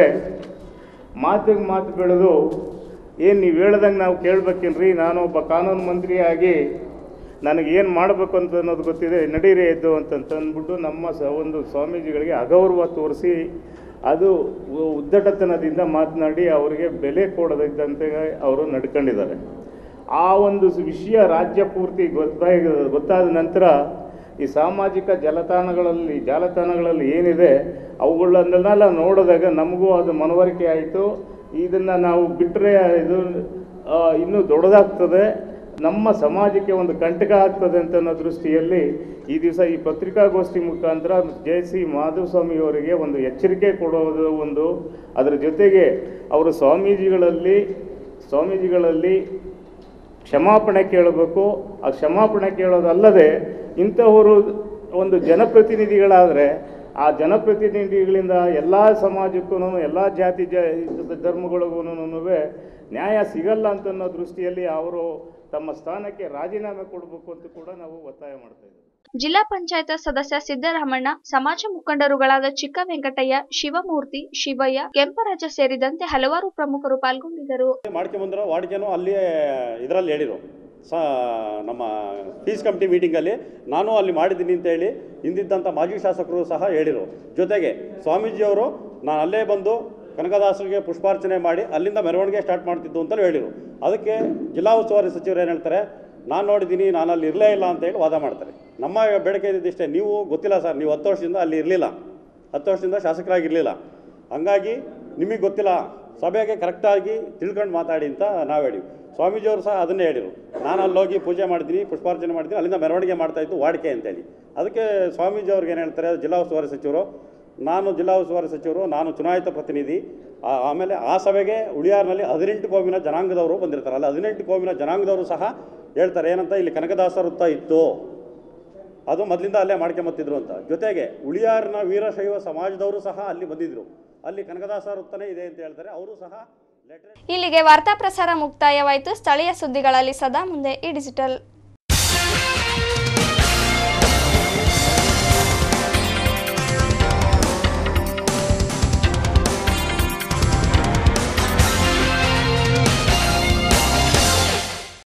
N: ಮಾತಿಗೆ ಮಾತು ಬೆಳೆದು ಏನು ನೀವು ಹೇಳ್ದಂಗೆ ನಾವು ಕೇಳ್ಬೇಕೇನ್ರಿ ನಾನು ಒಬ್ಬ ಕಾನೂನು ಮಂತ್ರಿಯಾಗಿ ನನಗೆ ಏನು ಮಾಡಬೇಕು ಅಂತ ಅನ್ನೋದು ಗೊತ್ತಿದೆ ನಡೀರಿ ಎದ್ದು ಅಂತಂತಂದ್ಬಿಟ್ಟು ನಮ್ಮ ಸ ಒಂದು ಸ್ವಾಮೀಜಿಗಳಿಗೆ ಅಗೌರವ ತೋರಿಸಿ ಅದು ಉ- ಉದ್ದಟತನದಿಂದ ಮಾತನಾಡಿ ಅವರಿಗೆ ಬೆಲೆ ಕೊಡದಿದ್ದಂತೆ ಅವರು ನಡ್ಕೊಂಡಿದ್ದಾರೆ ಆ ಒಂದು ಸ್- ವಿಷಯ ರಾಜ್ಯ ಪೂರ್ತಿ ಗೊತ್ತಾಗಿ ಗೊತ್ತಾದ ನಂತರ ಈ ಸಾಮಾಜಿಕ ಜಾಲತಾಣಗಳಲ್ಲಿ ಜಾಲತಾಣಗಳಲ್ಲಿ ಏನಿದೆ ಅವುಗಳನ್ನೆಲ್ಲ ನೋಡಿದಾಗ ನಮಗೂ ಅದು ಮನವರಿಕೆ ಆಯಿತು ಇದನ್ನು ನಾವು ಬಿಟ್ಟರೆ ಇದು ಆ, ಇನ್ನೂ ದೊಡ್ಡದಾಗ್ತದೆ ನಮ್ಮ ಸಮಾಜಕ್ಕೆ ಒಂದು ಕಂಟಕ ಆಗ್ತದೆ ಅಂತ ಅನ್ನೋ ದೃಷ್ಟಿಯಲ್ಲಿ ಈ ದಿವಸ ಈ ಪತ್ರಿಕಾಗೋಷ್ಠಿ ಮುಖಾಂತರ ಜೆ ಸಿ ಮಾಧುಸ್ವಾಮಿಯವರಿಗೆ ಒಂದು ಎಚ್ಚರಿಕೆ ಕೊಡೋದು ಒಂದು ಅದರ ಜೊತೆಗೆ ಅವರು ಸ್ವಾಮೀಜಿಗಳಲ್ಲಿ ಸ್ವಾಮೀಜಿಗಳಲ್ಲಿ ಕ್ಷಮಾಪಣೆ ಕೇಳಬೇಕು ಆ ಕ್ಷಮಾಪಣೆ ಕೇಳೋದಲ್ಲದೆ ಇಂತಹವರು ಒಂದು ಜನಪ್ರತಿನಿಧಿಗಳಾದರೆ ಆ ಜನಪ್ರತಿನಿಧಿಗಳಿಂದ ಎಲ್ಲ ಸಮಾಜಕ್ಕೂ ಎಲ್ಲ ಜಾತಿ ಜ ಧರ್ಮಗಳಿಗೂ ನ್ಯಾಯ ಸಿಗಲ್ಲ ಅಂತ ಅನ್ನೋ ದೃಷ್ಟಿಯಲ್ಲಿ ಅವರು ತಮ್ಮ ಸ್ಥಾನಕ್ಕೆ ರಾಜೀನಾಮೆ ಕೊಡಬೇಕು ಅಂತ ಕೂಡ ನಾವು ಒತ್ತಾಯ ಮಾಡ್ತಾ ಇದ್ದೀವಿ
A: ಜಿಲ್ಲಾ ಪಂಚಾಯತ್ ಸದಸ್ಯ ಸಿದ್ದರಾಮಣ್ಣ ಸಮಾಜ ಮುಖಂಡರುಗಳಾದ ಚಿಕ್ಕ ವೆಂಕಟಯ್ಯ ಶಿವಮೂರ್ತಿ ಶಿವಯ್ಯ ಕೆಂಪರಾಜ ಸೇರಿದಂತೆ ಹಲವಾರು ಪ್ರಮುಖರು ಪಾಲ್ಗೊಂಡಿದ್ದರು
O: ಮಾಡ್ಕೊಂಬಂದ್ರೆ ವಾಡಿಕೆನೂ ಅಲ್ಲಿ ಇದರಲ್ಲಿ ಹೇಳಿರು ಸ ನಮ್ಮ ಫೀಸ್ ಕಮಿಟಿ ಮೀಟಿಂಗಲ್ಲಿ ನಾನು ಅಲ್ಲಿ ಮಾಡಿದ್ದೀನಿ ಅಂತ ಹೇಳಿ ಹಿಂದಿದ್ದಂಥ ಮಾಜಿ ಶಾಸಕರು ಸಹ ಹೇಳಿರು ಜೊತೆಗೆ ಸ್ವಾಮೀಜಿಯವರು ನಾನು ಅಲ್ಲೇ ಬಂದು ಕನಕದಾಸರಿಗೆ ಪುಷ್ಪಾರ್ಚನೆ ಮಾಡಿ ಅಲ್ಲಿಂದ ಮೆರವಣಿಗೆ ಸ್ಟಾರ್ಟ್ ಮಾಡ್ತಿದ್ದು ಅಂತಲೂ ಹೇಳಿದರು ಅದಕ್ಕೆ ಜಿಲ್ಲಾ ಉಸ್ತುವಾರಿ ಸಚಿವರು ಏನು ಹೇಳ್ತಾರೆ ನಾನು ನೋಡಿದ್ದೀನಿ ನಾನು ಅಲ್ಲಿ ಇರಲೇ ಇಲ್ಲ ಅಂತ ಹೇಳಿ ವಾದ ಮಾಡ್ತಾರೆ ನಮ್ಮ ಬೇಡಿಕೆ ಇದ್ದಿಷ್ಟೇ ನೀವು ಗೊತ್ತಿಲ್ಲ ಸರ್ ನೀವು ಹತ್ತು ವರ್ಷದಿಂದ ಅಲ್ಲಿ ಇರಲಿಲ್ಲ ಹತ್ತು ವರ್ಷದಿಂದ ಶಾಸಕರಾಗಿರಲಿಲ್ಲ ಹಂಗಾಗಿ ನಿಮಗೆ ಗೊತ್ತಿಲ್ಲ ಸಭೆಗೆ ಕರೆಕ್ಟಾಗಿ ತಿಳ್ಕೊಂಡು ಮಾತಾಡಿ ಅಂತ ನಾವು ಹೇಳಿವಿ ಸ್ವಾಮೀಜಿಯವರು ಸಹ ಅದನ್ನೇ ಹೇಳಿದರು ನಾನು ಅಲ್ಲಿ ಹೋಗಿ ಪೂಜೆ ಮಾಡ್ತೀನಿ ಪುಷ್ಪಾರ್ಚನೆ ಮಾಡ್ತೀನಿ ಅಲ್ಲಿಂದ ಮೆರವಣಿಗೆ ಮಾಡ್ತಾಯಿತ್ತು ವಾಡಿಕೆ ಅಂತೇಳಿ ಅದಕ್ಕೆ ಸ್ವಾಮೀಜಿ ಅವ್ರಿಗೆ ಏನು ಹೇಳ್ತಾರೆ ಜಿಲ್ಲಾ ಉಸ್ತುವಾರಿ ಸಚಿವರು ನಾನು ಜಿಲ್ಲಾ ಉಸ್ತುವಾರಿ ಸಚಿವರು ನಾನು ಚುನಾಯಿತ ಪ್ರತಿನಿಧಿ ಆ- ಆಮೇಲೆ ಆ ಸಭೆಗೆ ಉಳಿಯಾರ್ನಲ್ಲಿ ಹದಿನೆಂಟು ಕೋಮಿನ ಜನಾಂಗದವರು ಬಂದಿರ್ತಾರೆ ಅಲ್ಲಿ ಹದಿನೆಂಟು ಕೋಮಿನ ಜನಾಂಗದವರು ಸಹ ಹೇಳ್ತಾರೆ ಏನಂತ ಇಲ್ಲಿ ಕನಕದಾಸ ವೃತ್ತ ಇತ್ತು ಅದು ಮೊದಲಿಂದ ಅಲ್ಲೇ ಮಾಡ್ಕೊಂಬತ್ತಿದ್ರು ಅಂತ ಜೊತೆಗೆ ಉಳಿಯಾರ್ನ ವೀರಶೈವ ಸಮಾಜದವರು ಸಹ ಅಲ್ಲಿ ಬಂದಿದ್ರು ಅಲ್ಲಿ ಕನಕದಾಸ ವೃತ್ತನೇ ಇದೆ ಅಂತ ಹೇಳ್ತಾರೆ ಅವರು ಸಹ
A: ಇಲ್ಲಿಗೆ ವಾರ್ತಾ ಪ್ರಸಾರ ಮುಕ್ತಾಯವಾಯಿತು ಸ್ಥಳೀಯ ಸುದ್ದಿಗಳಲ್ಲಿ ಸದಾ ಮುಂದೆ ಈ ಡಿಜಿಟಲ್